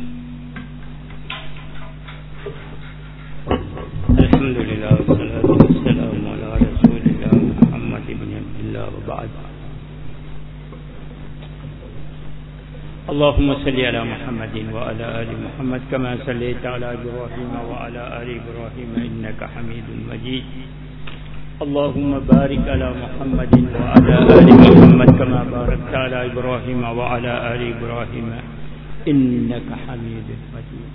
الحمد لله والصلاة والسلام على رسول الله محمد بن عبد الله وبعد اللهم صل على محمد وعلى آل محمد كما صليت على إبراهيم وعلى آل إبراهيم إنك حميد مجيد اللهم بارك على محمد وعلى آل محمد كما باركت على إبراهيم وعلى آل إبراهيم إنك حميد مجيد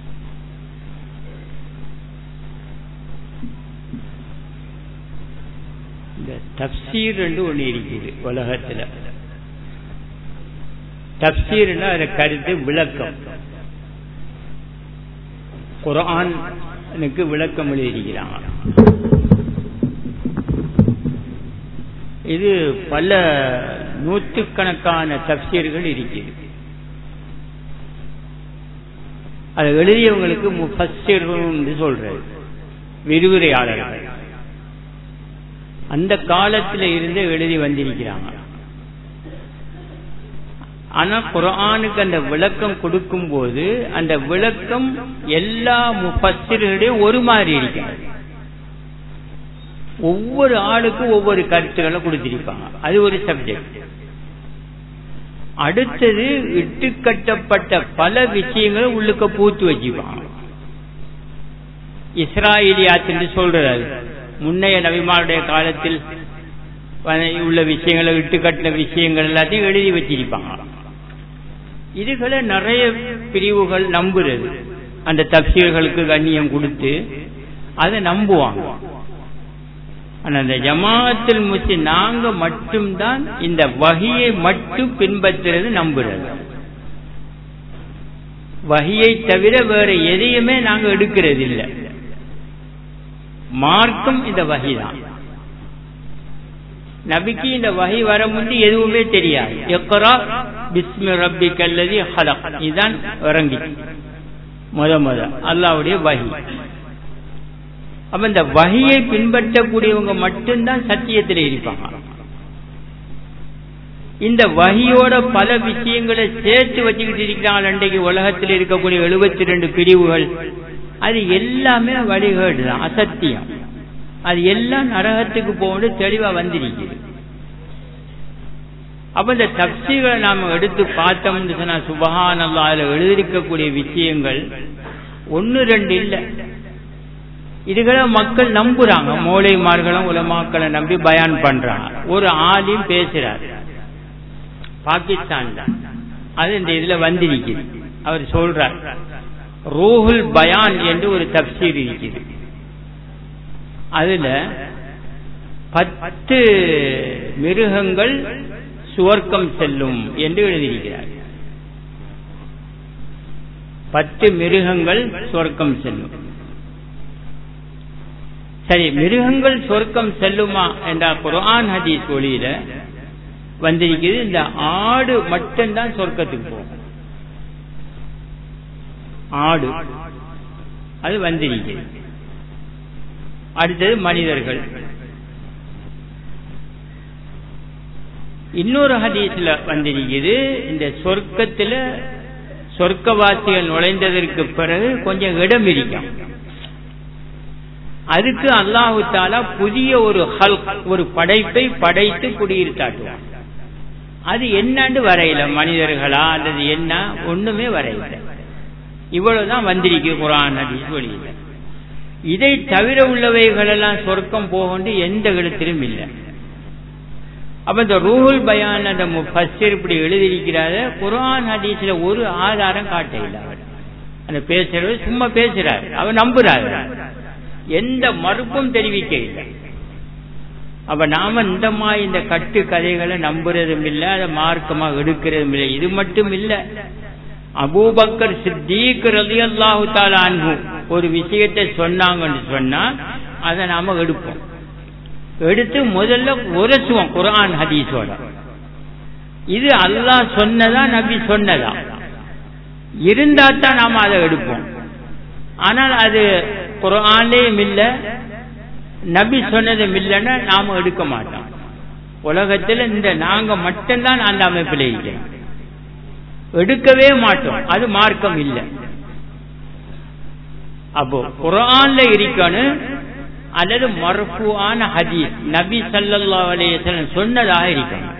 இந்த தப்சீர் என்று ஒன்று இருக்குது உலகத்தில் தப்சீர்னா அதில் கருத்து விளக்கம் குரானுக்கு விளக்கம் எழுதியிருக்கிறாங்க இது பல நூற்றுக்கணக்கான தப்சீர்கள் இருக்குது அதை எழுதியவங்களுக்கு முஃபஸ்ஸிர்கள் என்று சொல்றது விரிவுரையாளர்கள் அந்த காலத்தில் இருந்து எழுதி வந்திருக்கிறாங்க ஆனா குரானுக்கு அந்த விளக்கம் கொடுக்கும் போது அந்த விளக்கம் எல்லா முப்பத்திரையும் ஒரு மாதிரி இருக்கிறது ஒவ்வொரு ஆளுக்கும் ஒவ்வொரு கருத்துக்களை கொடுத்திருப்பாங்க அது ஒரு சப்ஜெக்ட் அடுத்தது இட்டுக்கட்டப்பட்ட பல விஷயங்களை உள்ளுக்க பூத்து வச்சுப்பாங்க இஸ்ராயலியாத் என்று சொல்றது முன்னைய நபிமாருடைய காலத்தில் உள்ள விஷயங்களை இட்டுக்கட்டின விஷயங்கள் எல்லாத்தையும் எழுதி வச்சிருப்பாங்க இதுகளை நிறைய பிரிவுகள் நம்புறது அந்த தப்சீர்களுக்கு கண்ணியம் கொடுத்து அதை நம்புவாங்க ஆனா அந்த ஜமாத்தில் முத்தி நாங்க மட்டும்தான் இந்த வகையை மட்டும் பின்பற்றுறது நம்புறது வகையை தவிர வேற எதையுமே நாங்க எடுக்கிறது இல்லை மார்க்கம் இந்த வகைதான் நபிக்கு இந்த வகை வர முந்தி எதுவுமே தெரியாது எக்கரா பிஸ்மி ரப்பி கல்லதி ஹலக் இதுதான் இறங்கி முத முத அல்லாவுடைய வகி அப்ப இந்த வகையை பின்பற்றக்கூடியவங்க மட்டும்தான் சத்தியத்தில் இருப்பாங்க இந்த வகையோட பல விஷயங்களை சேர்த்து வச்சுக்கிட்டு இருக்கிறாங்க அன்றைக்கு உலகத்தில் இருக்கக்கூடிய எழுபத்தி ரெண்டு பிரிவுகள் அது எல்லாமே வழிகேடு தான் அசத்தியம் அது எல்லாம் நரகத்துக்கு போகணும் தெளிவா வந்திருக்குது அப்ப இந்த தப்சீகளை நாம எடுத்து பார்த்தோம்னு சொன்னா சுபஹான் அல்லா அதுல எழுதியிருக்கக்கூடிய விஷயங்கள் ஒன்னு ரெண்டு இல்லை இதுகளை மக்கள் நம்புறாங்க மூளைமார்களும் உலமாக்களை நம்பி பயான் பண்றாங்க ஒரு ஆலிம் பேசுறாரு பாகிஸ்தான்ல அது இந்த இதுல வந்திருக்குது அவர் சொல்றார் ரூஹுல் பயான் என்று ஒரு தப்சீர் இருக்குது அதுல பத்து மிருகங்கள் சுவர்க்கம் செல்லும் என்று எழுதியிருக்கிறார் பத்து மிருகங்கள் சொர்க்கம் செல்லும் சரி மிருகங்கள் சொர்க்கம் செல்லுமா என்ற குரான் ஹதீஸ் ஒளியில வந்திருக்கிறது இந்த ஆடு மட்டும்தான் சொர்க்கத்துக்கு போகும் ஆடு அது வந்திருக்கிறது அடுத்தது மனிதர்கள் இன்னொரு ஹதீஸ்ல வந்திருக்குது இந்த சொர்க்கத்துல சொர்க்கவாசிகள் நுழைந்ததற்கு பிறகு கொஞ்சம் இடம் இருக்கும் அதுக்கு அல்லாஹு தாலா புதிய ஒரு ஹல் ஒரு படைப்பை படைத்து குடியிருத்தாட்டுவான் அது என்னன்னு வரையில மனிதர்களா அல்லது என்ன ஒண்ணுமே வரையில இவ்வளவுதான் வந்திருக்கு குரான் ஹதீஸ் வெளியில இதை தவிர உள்ளவைகள் எல்லாம் சொர்க்கம் போகண்டு எந்த இடத்திலும் இல்லை அப்ப இந்த ரூஹுல் பயான் அந்த முஃபஸ்ஸிர் இப்படி எழுதியிருக்கிறார குரான் ஹதீஸ்ல ஒரு ஆதாரம் காட்ட இல்லை அவர் அந்த பேசுறது சும்மா பேசுறாரு அவர் நம்புறாரு எந்த மறுப்பும் தெரிவிக்க இல்லை அப்ப நாம இந்த மாதிரி இந்த கட்டு கதைகளை நம்புறதும் இல்லை அதை மார்க்கமா எடுக்கிறதும் இல்லை இது மட்டும் இல்லை அபூபக்கர் சித்தீக் ரதி அல்லாஹு அன்பு ஒரு விஷயத்தை சொன்னாங்கன்னு சொன்னா அதை நாம எடுப்போம் எடுத்து முதல்ல உரசுவோம் குரான் ஹதீஸோட இது அல்லாஹ் சொன்னதா நபி சொன்னதா இருந்தா தான் நாம அதை எடுப்போம் ஆனால் அது குரான்லேயும் இல்லை நபி சொன்னதும் இல்லைன்னா நாம எடுக்க மாட்டோம் உலகத்தில் இந்த நாங்க மட்டும்தான் அந்த அமைப்பில் இருக்கிறோம் எடுக்கவே மாட்டோம் அது மார்க்கம் இல்லை அப்போ குரான்ல இருக்கணும் அல்லது மர்ஃபுவான ஹதீஸ் நபி சல்லா அலையம் சொன்னதாக இருக்கணும்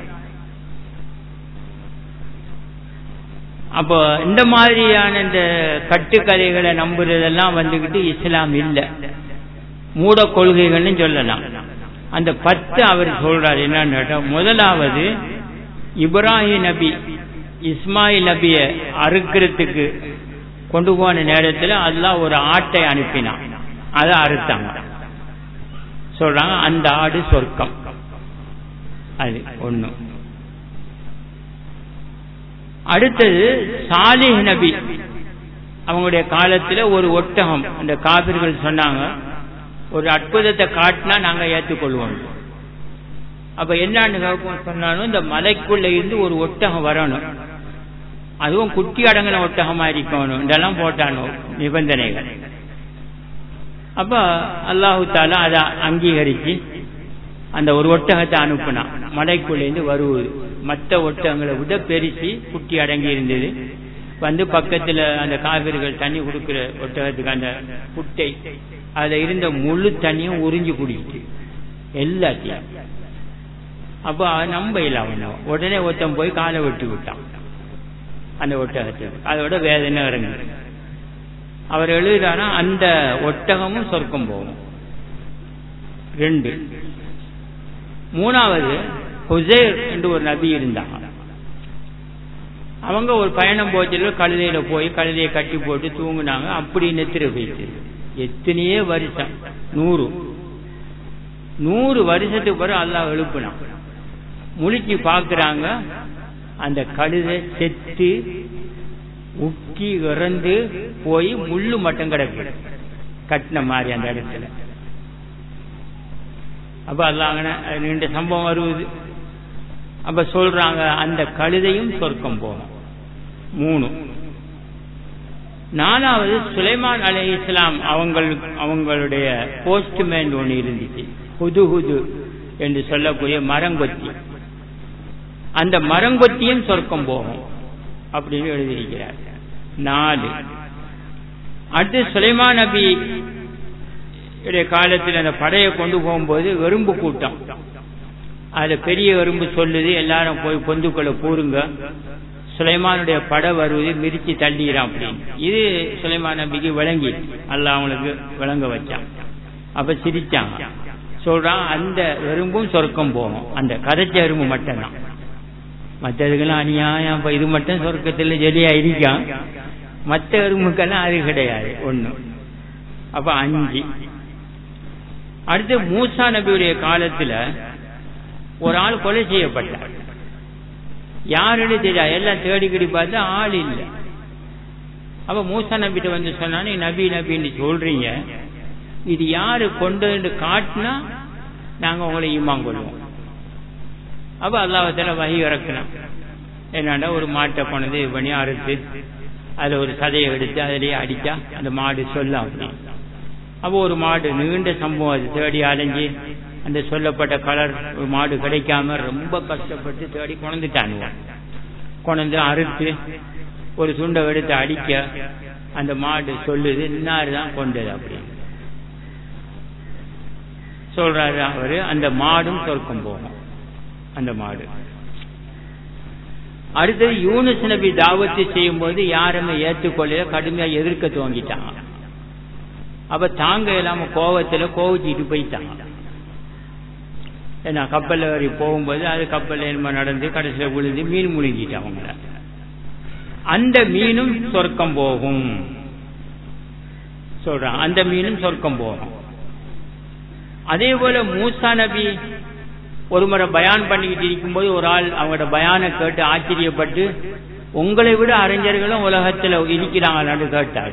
அப்போ இந்த மாதிரியான இந்த கட்டுக்கதைகளை நம்புறதெல்லாம் வந்துகிட்டு இஸ்லாம் இல்லை மூட கொள்கைகள்னு சொல்லலாம் அந்த பத்து அவர் சொல்றார் என்னன்னு கேட்டா முதலாவது இப்ராஹிம் நபி இஸ்மாயில் நபிய அறுக்கிறதுக்கு கொண்டு போன நேரத்தில் அல்லாஹ் ஒரு ஆட்டை அனுப்பினான் அதை அறுத்தாங்க சொல்றாங்க அந்த ஆடு சொர்க்கம் அது ஒண்ணு அடுத்தது சாலிஹ் நபி அவங்களுடைய காலத்துல ஒரு ஒட்டகம் அந்த காபிர்கள் சொன்னாங்க ஒரு அற்புதத்தை காட்டினா நாங்க ஏற்றுக்கொள்வோம் அப்ப என்னன்னு சொன்னாலும் இந்த மலைக்குள்ள இருந்து ஒரு ஒட்டகம் வரணும் அதுவும் குட்டி அடங்கின ஒட்டகமா இருக்கணும் இதெல்லாம் போட்டானோ நிபந்தனைகள் அப்ப அல்லாஹு தாலா அதை அங்கீகரிச்சு அந்த ஒரு ஒட்டகத்தை அனுப்புனான் மலைக்குள்ளேருந்து வருவது மற்ற ஒட்டகங்களை விட பெருசி குட்டி அடங்கி இருந்தது வந்து பக்கத்துல அந்த காவிரிகள் தண்ணி கொடுக்கிற ஒட்டகத்துக்கு அந்த குட்டை அதுல இருந்த முழு தண்ணியும் உறிஞ்சு குடிச்சு எல்லாத்தையும் அப்ப நம்ப இல்லை அவன் உடனே ஒருத்தன் போய் காலை வெட்டி விட்டான் அந்த ஒட்டகத்துக்கு அதோட வேதனை இறங்கு அவர் எழுதுறாரா அந்த ஒட்டகமும் சொர்க்கம் போகும் ரெண்டு மூணாவது ஹுசேர் என்று ஒரு நபி இருந்தாங்க அவங்க ஒரு பயணம் போச்சுல கழுதையில போய் கழுதையை கட்டி போட்டு தூங்குனாங்க அப்படி நெத்திர போயிட்டு எத்தனையே வருஷம் நூறு நூறு வருஷத்துக்கு பிறகு அல்லாஹ் எழுப்புனான் முழிச்சு பாக்குறாங்க அந்த கழுதை செத்து உக்கி இறந்து போய் முள்ளு மட்டும் கிடக்கு கட்டின மாதிரி அந்த இடத்துல அப்ப அல்லாங்கன நீண்ட சம்பவம் வருவது அப்ப சொல்றாங்க அந்த கழுதையும் சொர்க்கம் போகும் மூணு நாலாவது சுலைமான் அலை இஸ்லாம் அவங்கள் அவங்களுடைய போஸ்ட்மேன் ஒன்று இருந்துச்சு ஹுது ஹுது என்று சொல்லக்கூடிய மரங்கொத்தி அந்த மரங்கொத்தியும் சொர்க்கம் போகும் அப்படின்னு எழுதியிருக்கிறார் நாலு அடுத்து சுலைமான் நபி காலத்தில் அந்த படையை கொண்டு போகும்போது எறும்பு கூட்டம் அதுல பெரிய எறும்பு சொல்லுது எல்லாரும் போய் பொந்துக்களை கூறுங்க சுலைமானுடைய படை வருவது மிதிச்சு தள்ளிடுறான் அப்படின்னு இது சுலைமான் நபிக்கு விளங்கி அல்ல அவங்களுக்கு விளங்க வச்சான் அப்ப சிரிச்சாங்க சொல்றான் அந்த எறும்பும் சொர்க்கம் போகும் அந்த கதைச்ச எறும்பு மட்டும்தான் மற்றதுக்கெல்லாம் அநியாயம் இப்ப இது மட்டும் சொர்க்கத்தில் ஜெலியா இருக்கான் மற்ற எறும்புக்கெல்லாம் அது கிடையாது ஒண்ணு அப்ப அஞ்சு அடுத்து மூசா நபியுடைய காலத்துல ஒரு ஆள் கொலை செய்யப்பட்டார் யாருன்னு தெரியாது எல்லாம் தேடிக்கிடி பார்த்தா ஆள் இல்லை அப்ப மூசா நபிட்ட வந்து சொன்னா நீ நபி நபின்னு சொல்றீங்க இது யாரு கொண்டு வந்து காட்டினா நாங்க உங்களை ஈமான் கொள்வோம் அப்ப அல்லாவத்துல வகி இறக்கணும் என்னடா ஒரு மாட்டை கொண்டது இது பண்ணி அறுத்து அதுல ஒரு சதையை எடுத்து அதிலேயே அடிச்சா அந்த மாடு சொல்ல அப்படின்னு அப்போ ஒரு மாடு நீண்ட சம்பவம் அது தேடி அலைஞ்சு அந்த சொல்லப்பட்ட கலர் ஒரு மாடு கிடைக்காம ரொம்ப கஷ்டப்பட்டு தேடி கொண்டுட்டானுங்க கொண்டு அறுத்து ஒரு துண்டை எடுத்து அடிக்க அந்த மாடு சொல்லுது இன்னாரு தான் கொண்டது அப்படின்னு சொல்றாரு அவரு அந்த மாடும் சொர்க்கம் போகும் அந்த மாடு அடுத்தது யூனுஸ் நபி தாவத்து செய்யும் போது யாருமே ஏற்றுக்கொள்ள கடுமையா எதிர்க்க துவங்கிட்டாங்க அப்ப தாங்க இல்லாம கோவத்துல கோவிச்சுட்டு போயிட்டாங்க ஏன்னா கப்பல் ஏறி போகும்போது அது கப்பல் என்ன நடந்து கடைசியில் விழுந்து மீன் முழுங்கிட்டு அவங்கள அந்த மீனும் சொர்க்கம் போகும் சொல்றான் அந்த மீனும் சொர்க்கம் போகும் அதே போல மூசா நபி ஒரு முறை பயான் பண்ணிக்கிட்டு இருக்கும்போது ஒரு ஆள் அவங்களோட பயானை கேட்டு ஆச்சரியப்பட்டு உங்களை விட அறிஞர்களும் உலகத்தில் இருக்கிறாங்களான்னு கேட்டாள்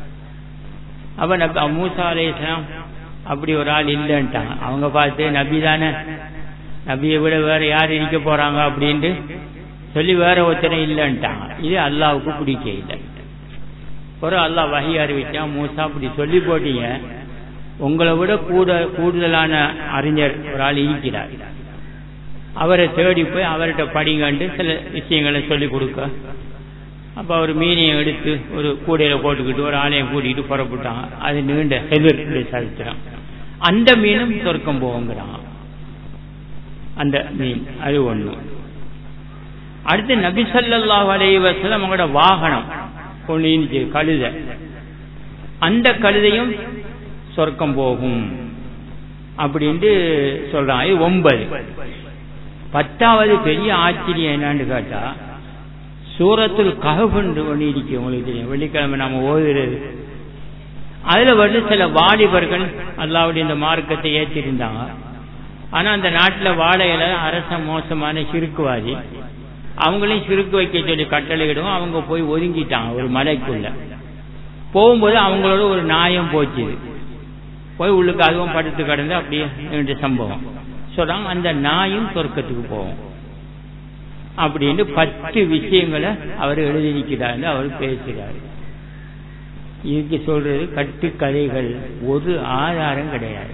அப்ப மூசா அலேசம் அப்படி ஒரு ஆள் இல்லைன்ட்டாங்க அவங்க பார்த்து நபி தானே நபியை விட வேற யார் இருக்க போறாங்க அப்படின்ட்டு சொல்லி வேற ஒருத்தனை இல்லைன்ட்டாங்க இது அல்லாவுக்கு பிடிக்க இல்லை ஒரு அல்லாஹ் வகை அறிவிச்சான் மூசா அப்படி சொல்லி போட்டீங்க உங்களை விட கூட கூடுதலான அறிஞர் ஒரு ஆள் இருக்கிறார் அவரை தேடி போய் அவர்கிட்ட படிங்கன்ட்டு சில விஷயங்களை சொல்லி கொடுக்க அப்ப அவர் மீனையும் எடுத்து ஒரு கூடையில போட்டுக்கிட்டு ஒரு ஆலயம் கூட்டிகிட்டு புறப்பட்டாங்க அது நீண்ட ஹெதிர் சரித்திரம் அந்த மீனும் சொர்க்கம் போகுங்கிறான் அந்த மீன் அது ஒண்ணு அடுத்து நபி ஸல்லல்லாஹு அலைஹி வஸல்லம் அவங்களோட வாகனம் ஒண்ணு இருந்துச்சு கழுதை அந்த கழுதையும் சொர்க்கம் போகும் அப்படின்ட்டு சொல்றான் இது ஒன்பது பத்தாவது பெரிய ஆச்சரியம் என்னன்னு கேட்டா சூரத்துல் கஹபுன்னு ஒன்று இருக்கு உங்களுக்கு தெரியும் வெள்ளிக்கிழமை நாம ஓதுறது அதுல வந்து சில வாலிபர்கள் அல்லாவுடைய இந்த மார்க்கத்தை ஏற்றிருந்தாங்க ஆனா அந்த நாட்டுல வாழையில அரச மோசமான சிறுக்குவாதி அவங்களையும் சிறுக்கு வைக்க சொல்லி கட்டளையிடுவோம் அவங்க போய் ஒதுங்கிட்டாங்க ஒரு மலைக்குள்ள போகும்போது அவங்களோட ஒரு நாயம் போச்சு போய் உள்ளுக்கு அதுவும் படுத்து கிடந்து அப்படியே ரெண்டு சம்பவம் சொல்றாங்க அந்த நாயும் சொர்க்கத்துக்கு போகும் அப்படின்னு பத்து விஷயங்களை அவர் எழுதியிருக்கிறார் அவர் பேசுகிறார் இதுக்கு சொல்றது கட்டுக்கதைகள் ஒரு ஆதாரம் கிடையாது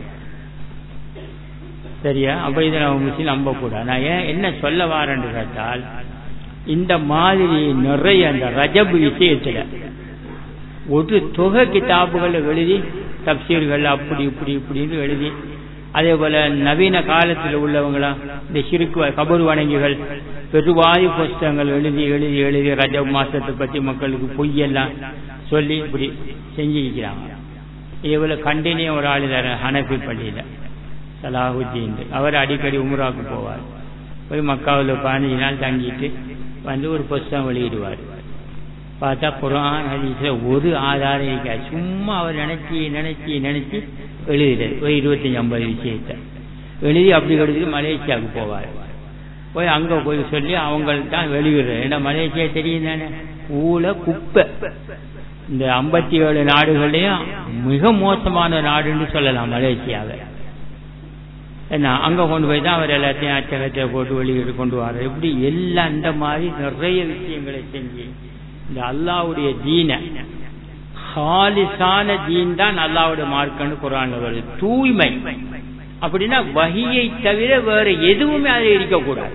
சரியா அப்ப இதை நம்ம முஸ்லீம் நம்பக்கூடாது நான் ஏன் என்ன சொல்ல வாரேன்னு கேட்டால் இந்த மாதிரி நிறைய அந்த ரஜப் விஷயத்துல ஒரு தொகை கிதாபுகள் எழுதி தப்சீர்கள் அப்படி இப்படி இப்படின்னு எழுதி அதே போல நவீன காலத்தில் உள்ளவங்களா இந்த சிறுக்கு கபர் வணங்கிகள் பெருவாயு புஸ்தகங்கள் எழுதி எழுதி எழுதி ரஜப் மாசத்தை பத்தி மக்களுக்கு பொய்யெல்லாம் சொல்லி இப்படி செஞ்சுக்கிறாங்க இதே போல கண்டினிய ஒரு ஆள் ஹனஃபி பள்ளியில சலாஹுத்தீன் அவர் அடிக்கடி உம்ராவுக்கு போவார் போய் மக்காவில் பதினஞ்சு நாள் தங்கிட்டு வந்து ஒரு புஸ்தகம் வெளியிடுவார் பார்த்தா குரான் ஹதீஸ்ல ஒரு ஆதாரம் இருக்காது சும்மா அவர் நினைச்சி நினைச்சி நினைச்சு எழுதுறது ஒரு இருபத்தஞ்சி ஐம்பது விஷயத்த எழுதி அப்படி எழுதி மலேசியாவுக்கு போவார் போய் அங்க போய் சொல்லி அவங்களுக்கு தான் வெளியிடுறது ஏன்னா மலேசியா தெரியும் தானே ஊழ குப்பை இந்த ஐம்பத்தி ஏழு நாடுகள்லயும் மிக மோசமான நாடுன்னு சொல்லலாம் மலேசியாவை என்ன அங்க கொண்டு போய் தான் அவர் எல்லாத்தையும் அச்சகத்தை போட்டு வெளியிட்டு கொண்டு வர இப்படி எல்லாம் அந்த மாதிரி நிறைய விஷயங்களை செஞ்சு இந்த அல்லாவுடைய தீனை ஹாலிசான தீன் தான் அல்லாவுடைய மார்க்கன்னு குரான்ல வருது தூய்மை அப்படின்னா வகியை தவிர வேற எதுவுமே அதில் இருக்கக்கூடாது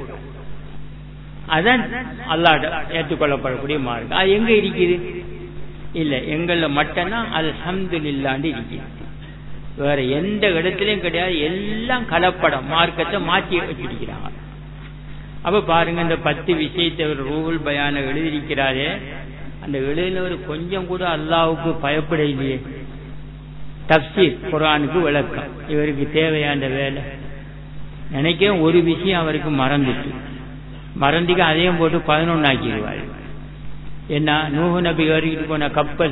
அதான் அல்லாட ஏற்றுக்கொள்ளப்படக்கூடிய மார்க்கம் அது எங்க இருக்குது இல்ல எங்கள மட்டும்தான் அது சந்து இல்லாண்டு இருக்குது வேற எந்த இடத்துலயும் கிடையாது எல்லாம் கலப்படம் மார்க்கத்தை மாற்றி வச்சிருக்கிறாங்க அப்ப பாருங்க இந்த பத்து விஷயத்தை ஒரு ரூல் பயான எழுதியிருக்கிறாரே அந்த எழுதினவர் கொஞ்சம் கூட அல்லாவுக்கு பயப்பட இல்லையே தப்சீர் குரானுக்கு விளக்கம் இவருக்கு தேவையான வேலை நினைக்கிறேன் ஒரு விஷயம் அவருக்கு மறந்துட்டு மறந்துக்கு அதையும் போட்டு பதினொன்னு ஆக்கிடுவார் என்ன நூஹு நபி ஏறிக்கிட்டு போன கப்பல்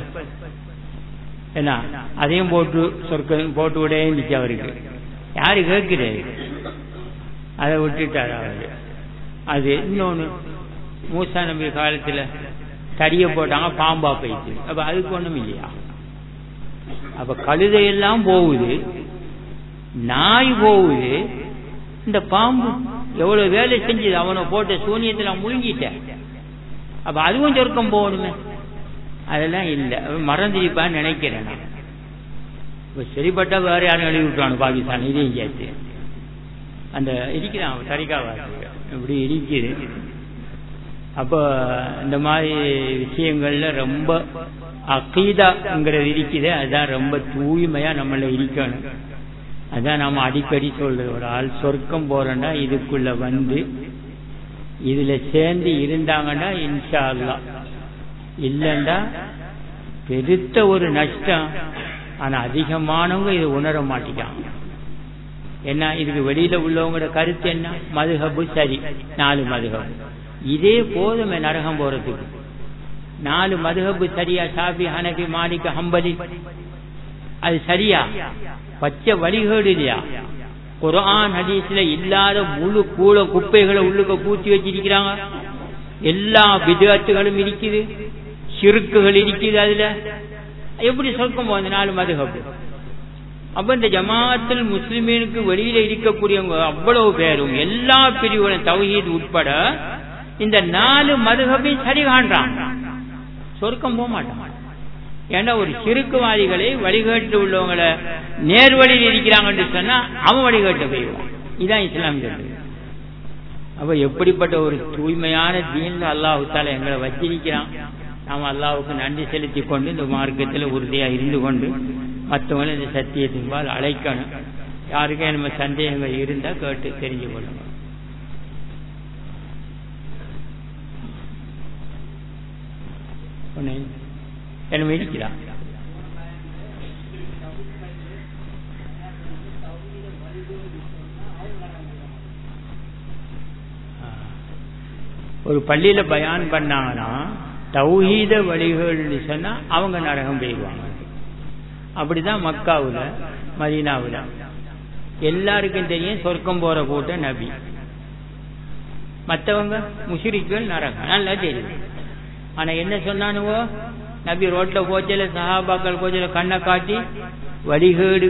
என்ன அதையும் போட்டு சொற்க போட்டு விடே இருந்துச்சு அவருக்கு யாரு கேட்கிறாரு அதை விட்டுட்டார் அவரு அது இன்னொன்னு மூசா நபி காலத்துல தடிய போட்டாங்க பாம்பா போயிடுச்சு அப்ப அதுக்கு ஒண்ணும் இல்லையா அப்ப கழுதையெல்லாம் போகுது நாய் போகுது இந்த பாம்பு எவ்வளவு வேலை செஞ்சது அவனை போட்ட சூனியத்துல முழுங்கிட்ட அப்ப அதுவும் சொர்க்கம் போகணுமே அதெல்லாம் இல்லை மறந்துருப்பான்னு நினைக்கிறேன் நான் இப்ப சரிப்பட்டா வேற யாரும் எழுதி விட்டுறானு பாகிஸ்தான் இதையும் சேர்த்து அந்த இருக்கிறான் சரிகாவாசி இப்படி இருக்குது அப்போ இந்த மாதிரி விஷயங்கள்ல ரொம்ப அக்கீதாங்கிறது இருக்குது அதுதான் ரொம்ப தூய்மையா நம்மள இருக்கணும் அதான் நம்ம அடிக்கடி சொல்றது ஒரு ஆள் சொர்க்கம் போறேன்னா இதுக்குள்ள வந்து இதுல சேர்ந்து இருந்தாங்கன்னா இன்ஷா அல்லா இல்லைண்டா பெருத்த ஒரு நஷ்டம் ஆனா அதிகமானவங்க இதை உணர மாட்டேங்காங்க என்ன இதுக்கு வெளியில உள்ளவங்களோட கருத்து என்ன மதுகபு சரி நாலு மதுகபு இதே போதுமே நரகம் போறதுக்கு நாலு மதுகபு சரியா ஷாபி ஹனபி மாலிக் ஹம்பலி அது சரியா பச்சை வழிகேடு இல்லையா குரான் ஹதீஸ்ல இல்லாத முழு கூல குப்பைகளை உள்ளுக்க கூட்டி வச்சிருக்கிறாங்க எல்லா விதத்துகளும் இருக்குது சிறுக்குகள் இருக்குது அதுல எப்படி சொர்க்கம் போகுது நாலு மதுகப்பு அப்ப இந்த ஜமாத்தில் முஸ்லிமீனுக்கு வெளியில இருக்கக்கூடியவங்க அவ்வளவு பேரும் எல்லா பிரிவுகளும் தௌஹீத் உட்பட இந்த நாலு மதுகபை சரி காண்றான் சொர்க்கம் போக மாட்டான் ஏன்னா ஒரு சிறுக்குவாதிகளை வழிகாட்டு உள்ளவங்களை நேர்வழியில் இருக்கிறாங்கன்னு சொன்னா அவன் வழிகாட்டு போயிடுவான் இதான் இஸ்லாம் சொல்றது அப்ப எப்படிப்பட்ட ஒரு தூய்மையான தீன்ல அல்லாஹுத்தால எங்களை வச்சிருக்கிறான் நாம் அல்லாவுக்கு நன்றி செலுத்தி கொண்டு இந்த மார்க்கத்தில் உறுதியா இருந்து கொண்டு மற்றவங்களை இந்த சத்தியத்தின்பால் அழைக்கணும் யாருக்கே நம்ம சந்தேகங்கள் இருந்தா கேட்டு தெரிஞ்சு கொள்ளணும் என்ன இருக்கிறான் ஒரு பள்ளியில பயான் பண்ணாங்கன்னா தௌஹீத வழிகள் சொன்னா அவங்க நரகம் போயிடுவாங்க அப்படிதான் மக்காவுல மதீனாவுல எல்லாருக்கும் தெரியும் சொர்க்கம் போற கூட்டம் நபி மற்றவங்க முஷிரிக்கள் நரகம் நல்லா தெரியும் ஆனா என்ன சொன்னானுவோ நபி ரோட்ல போச்சல சஹாபாக்கள் போச்சல கண்ணை காட்டி வழிகேடு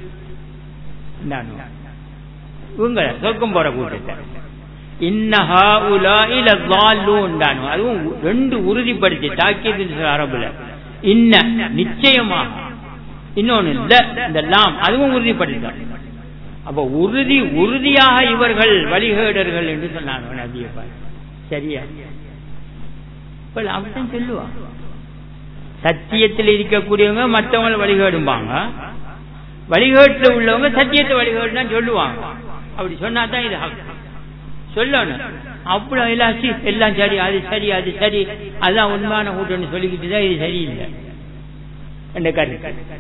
இவங்க சொர்க்கம் போற கூட்டத்தை இன்னஹா உலா இல தாலூண்டானு அதுவும் ரெண்டு உறுதிப்படுத்தி தாக்கியது அரபுல இன்ன நிச்சயமாக இன்னொன்னு இல்ல இந்த லாம் அதுவும் உறுதிப்படுத்தார் அப்ப உறுதி உறுதியாக இவர்கள் வழிகேடர்கள் என்று சொன்னாங்க நபிய சரியா அப்படித்தான் சொல்லுவான் சத்தியத்தில் இருக்கக்கூடியவங்க மற்றவங்க வழிகேடும்பாங்க வழிகேட்டில் உள்ளவங்க சத்தியத்தை வழிகேடுனா சொல்லுவாங்க அப்படி சொன்னா தான் இது சொல்லணும் அவ்வளவு எல்லாம் எல்லாம் சரி அது சரி அது சரி அதான் உண்மையான கூட்டம்னு சொல்லிக்கிட்டு தான் இது சரியில்லை என்ற கருத்து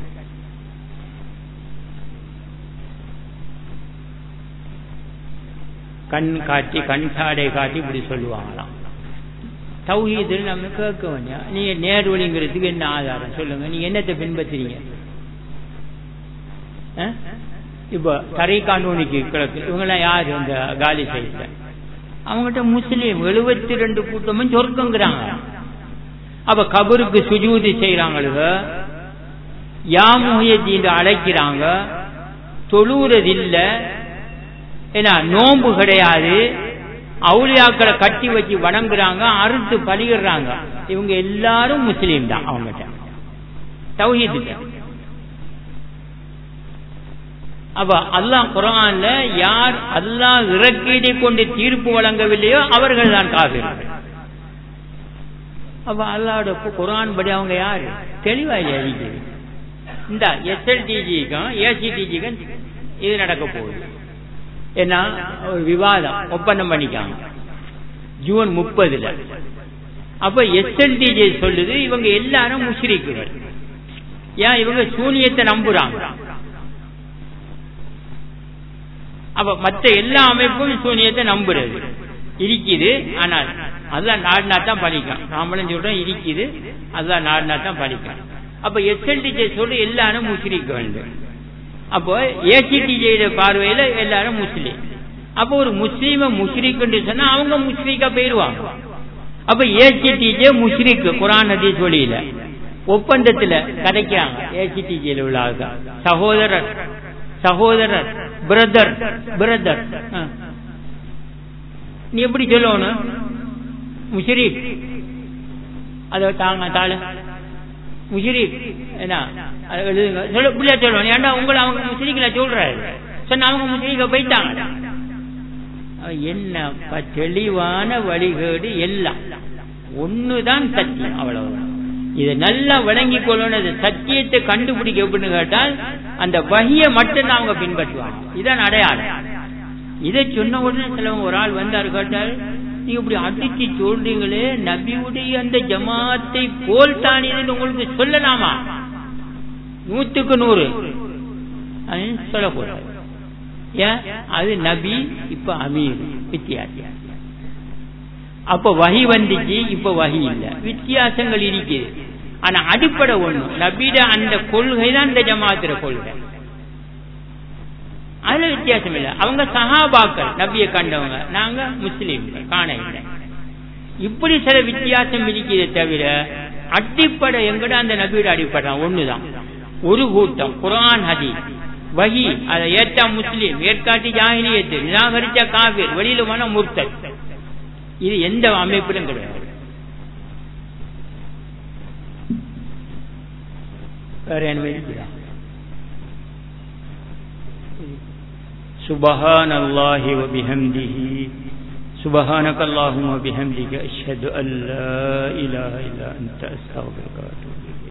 கண் காட்டி கண் சாடை காட்டி இப்படி சொல்லுவாங்களாம் தௌஹீதில் நம்ம கேட்க வேண்டிய நீங்க நேர்வழிங்கிறதுக்கு என்ன ஆதாரம் சொல்லுங்க நீங்க என்னத்தை பின்பற்றுறீங்க இப்போ தரை காணொலிக்கு கிழக்கு இவங்கெல்லாம் யாரு இந்த காலி சைட்ல அவங்ககிட்ட முஸ்லீம் எழுபத்தி ரெண்டு கூட்டமும் சொர்க்கங்கிறாங்க அப்ப கபருக்கு சுஜூதி செய்யறாங்க யாமுகத்தீண்டு அழைக்கிறாங்க தொழுறது இல்ல ஏன்னா நோன்பு கிடையாது அவுளியாக்களை கட்டி வச்சு வணங்குறாங்க அறுத்து பலியிடுறாங்க இவங்க எல்லாரும் முஸ்லீம் தான் அவங்ககிட்ட தௌஹீது அப்ப அல்லாஹ் குரான்ல யார் அல்லாஹ் இறக்கீடை கொண்டு தீர்ப்பு வழங்கவில்லையோ அவர்கள் தான் காவிர்கள் அப்ப அல்லாவோட குரான் படி அவங்க யாரு தெளிவா இல்லையா இந்த எஸ்எல்டிஜிக்கும் ஏசிடிஜிக்கும் இது நடக்க போகுது ஏன்னா ஒரு விவாதம் ஒப்பந்தம் பண்ணிக்காங்க ஜூன் முப்பதுல அப்ப எஸ்எல்டிஜி சொல்லுது இவங்க எல்லாரும் முஸ்ரிக்குகள் ஏன் இவங்க சூனியத்தை நம்புறாங்க அப்ப மற்ற எல்லா அமைப்பும் சூனியத்தை நம்புறது இருக்குது ஆனால் அதுதான் நாடுனா தான் பலிக்கும் நாமளும் சொல்றோம் இருக்குது அதுதான் நாடுனா தான் பலிக்கும் அப்ப எஸ்எல்டிஜே சொல்லி எல்லாரும் முஸ்லிக்கு வேண்டும் அப்போ ஏசிடிஜேட பார்வையில எல்லாரும் முஸ்லீம் அப்போ ஒரு முஸ்லீம முஸ்லிக்கு சொன்னா அவங்க முஸ்லீக்கா போயிருவாங்க அப்ப ஏசிடிஜே முஸ்லிக்கு குரான் நதி சொல்லியில ஒப்பந்தத்துல கதைக்கிறாங்க ஏசிடிஜேல உள்ள சகோதரர் சகோதரர் பிரதர் பிரதர் நீ எப்படி சொல்லணும் முஷரீப் அதை தாங்க தாழ முஷரீப் என்ன எழுதுங்க சொல்ல பிள்ளை சொல்லணும் ஏன்டா உங்களை அவங்க முஸ்லீம்ல சொல்றாரு சொன்ன அவங்க முஸ்லீம்க போயிட்டாங்க என்ன தெளிவான வழிகேடு எல்லாம் ஒண்ணுதான் சத்தியம் அவ்வளவுதான் இதை நல்லா விளங்கி கொள்ளணும் சத்தியத்தை கண்டுபிடிக்க எப்படின்னு கேட்டால் அந்த வகியை மட்டும் அவங்க பின்பற்றுவாங்க இதான் அடையாளம் இதை சொன்ன உடனே சிலவங்க ஒரு ஆள் வந்தார் கேட்டால் நீங்க இப்படி அடிச்சு சொல்றீங்களே நபியுடைய அந்த ஜமாத்தை போல் தானியது உங்களுக்கு சொல்லலாமா நூத்துக்கு நூறு சொல்லக்கூடாது ஏன் அது நபி இப்ப அமீர் வித்தியாசம் அப்ப வகி வந்துச்சு இப்ப வகி இல்ல வித்தியாசங்கள் இருக்குது ஆனா அடிப்படை ஒண்ணு நபிட அந்த கொள்கை தான் இந்த ஜமாத்திர கொள்கை அதுல வித்தியாசம் இல்லை அவங்க சஹாபாக்கள் நபியை கண்டவங்க நாங்க முஸ்லீம் காண இல்லை இப்படி சில வித்தியாசம் இருக்கிறதே தவிர அடிப்படை எங்கட அந்த நபியோட அடிப்படை ஒண்ணுதான் ஒரு கூட்டம் குரான் ஹதி வகி அதை ஏற்றா முஸ்லீம் ஏற்காட்டி ஜாகிலியத்து நிராகரிச்ச காவிர் வெளியில போன முர்த்தல் இது எந்த அமைப்பிலும் கிடையாது வேற என்ன இருக்கிறா سبحان الله وبحمده سبحانك اللهم وبحمدك أشهد أن لا إله إلا أنت أستغفرك وأتوب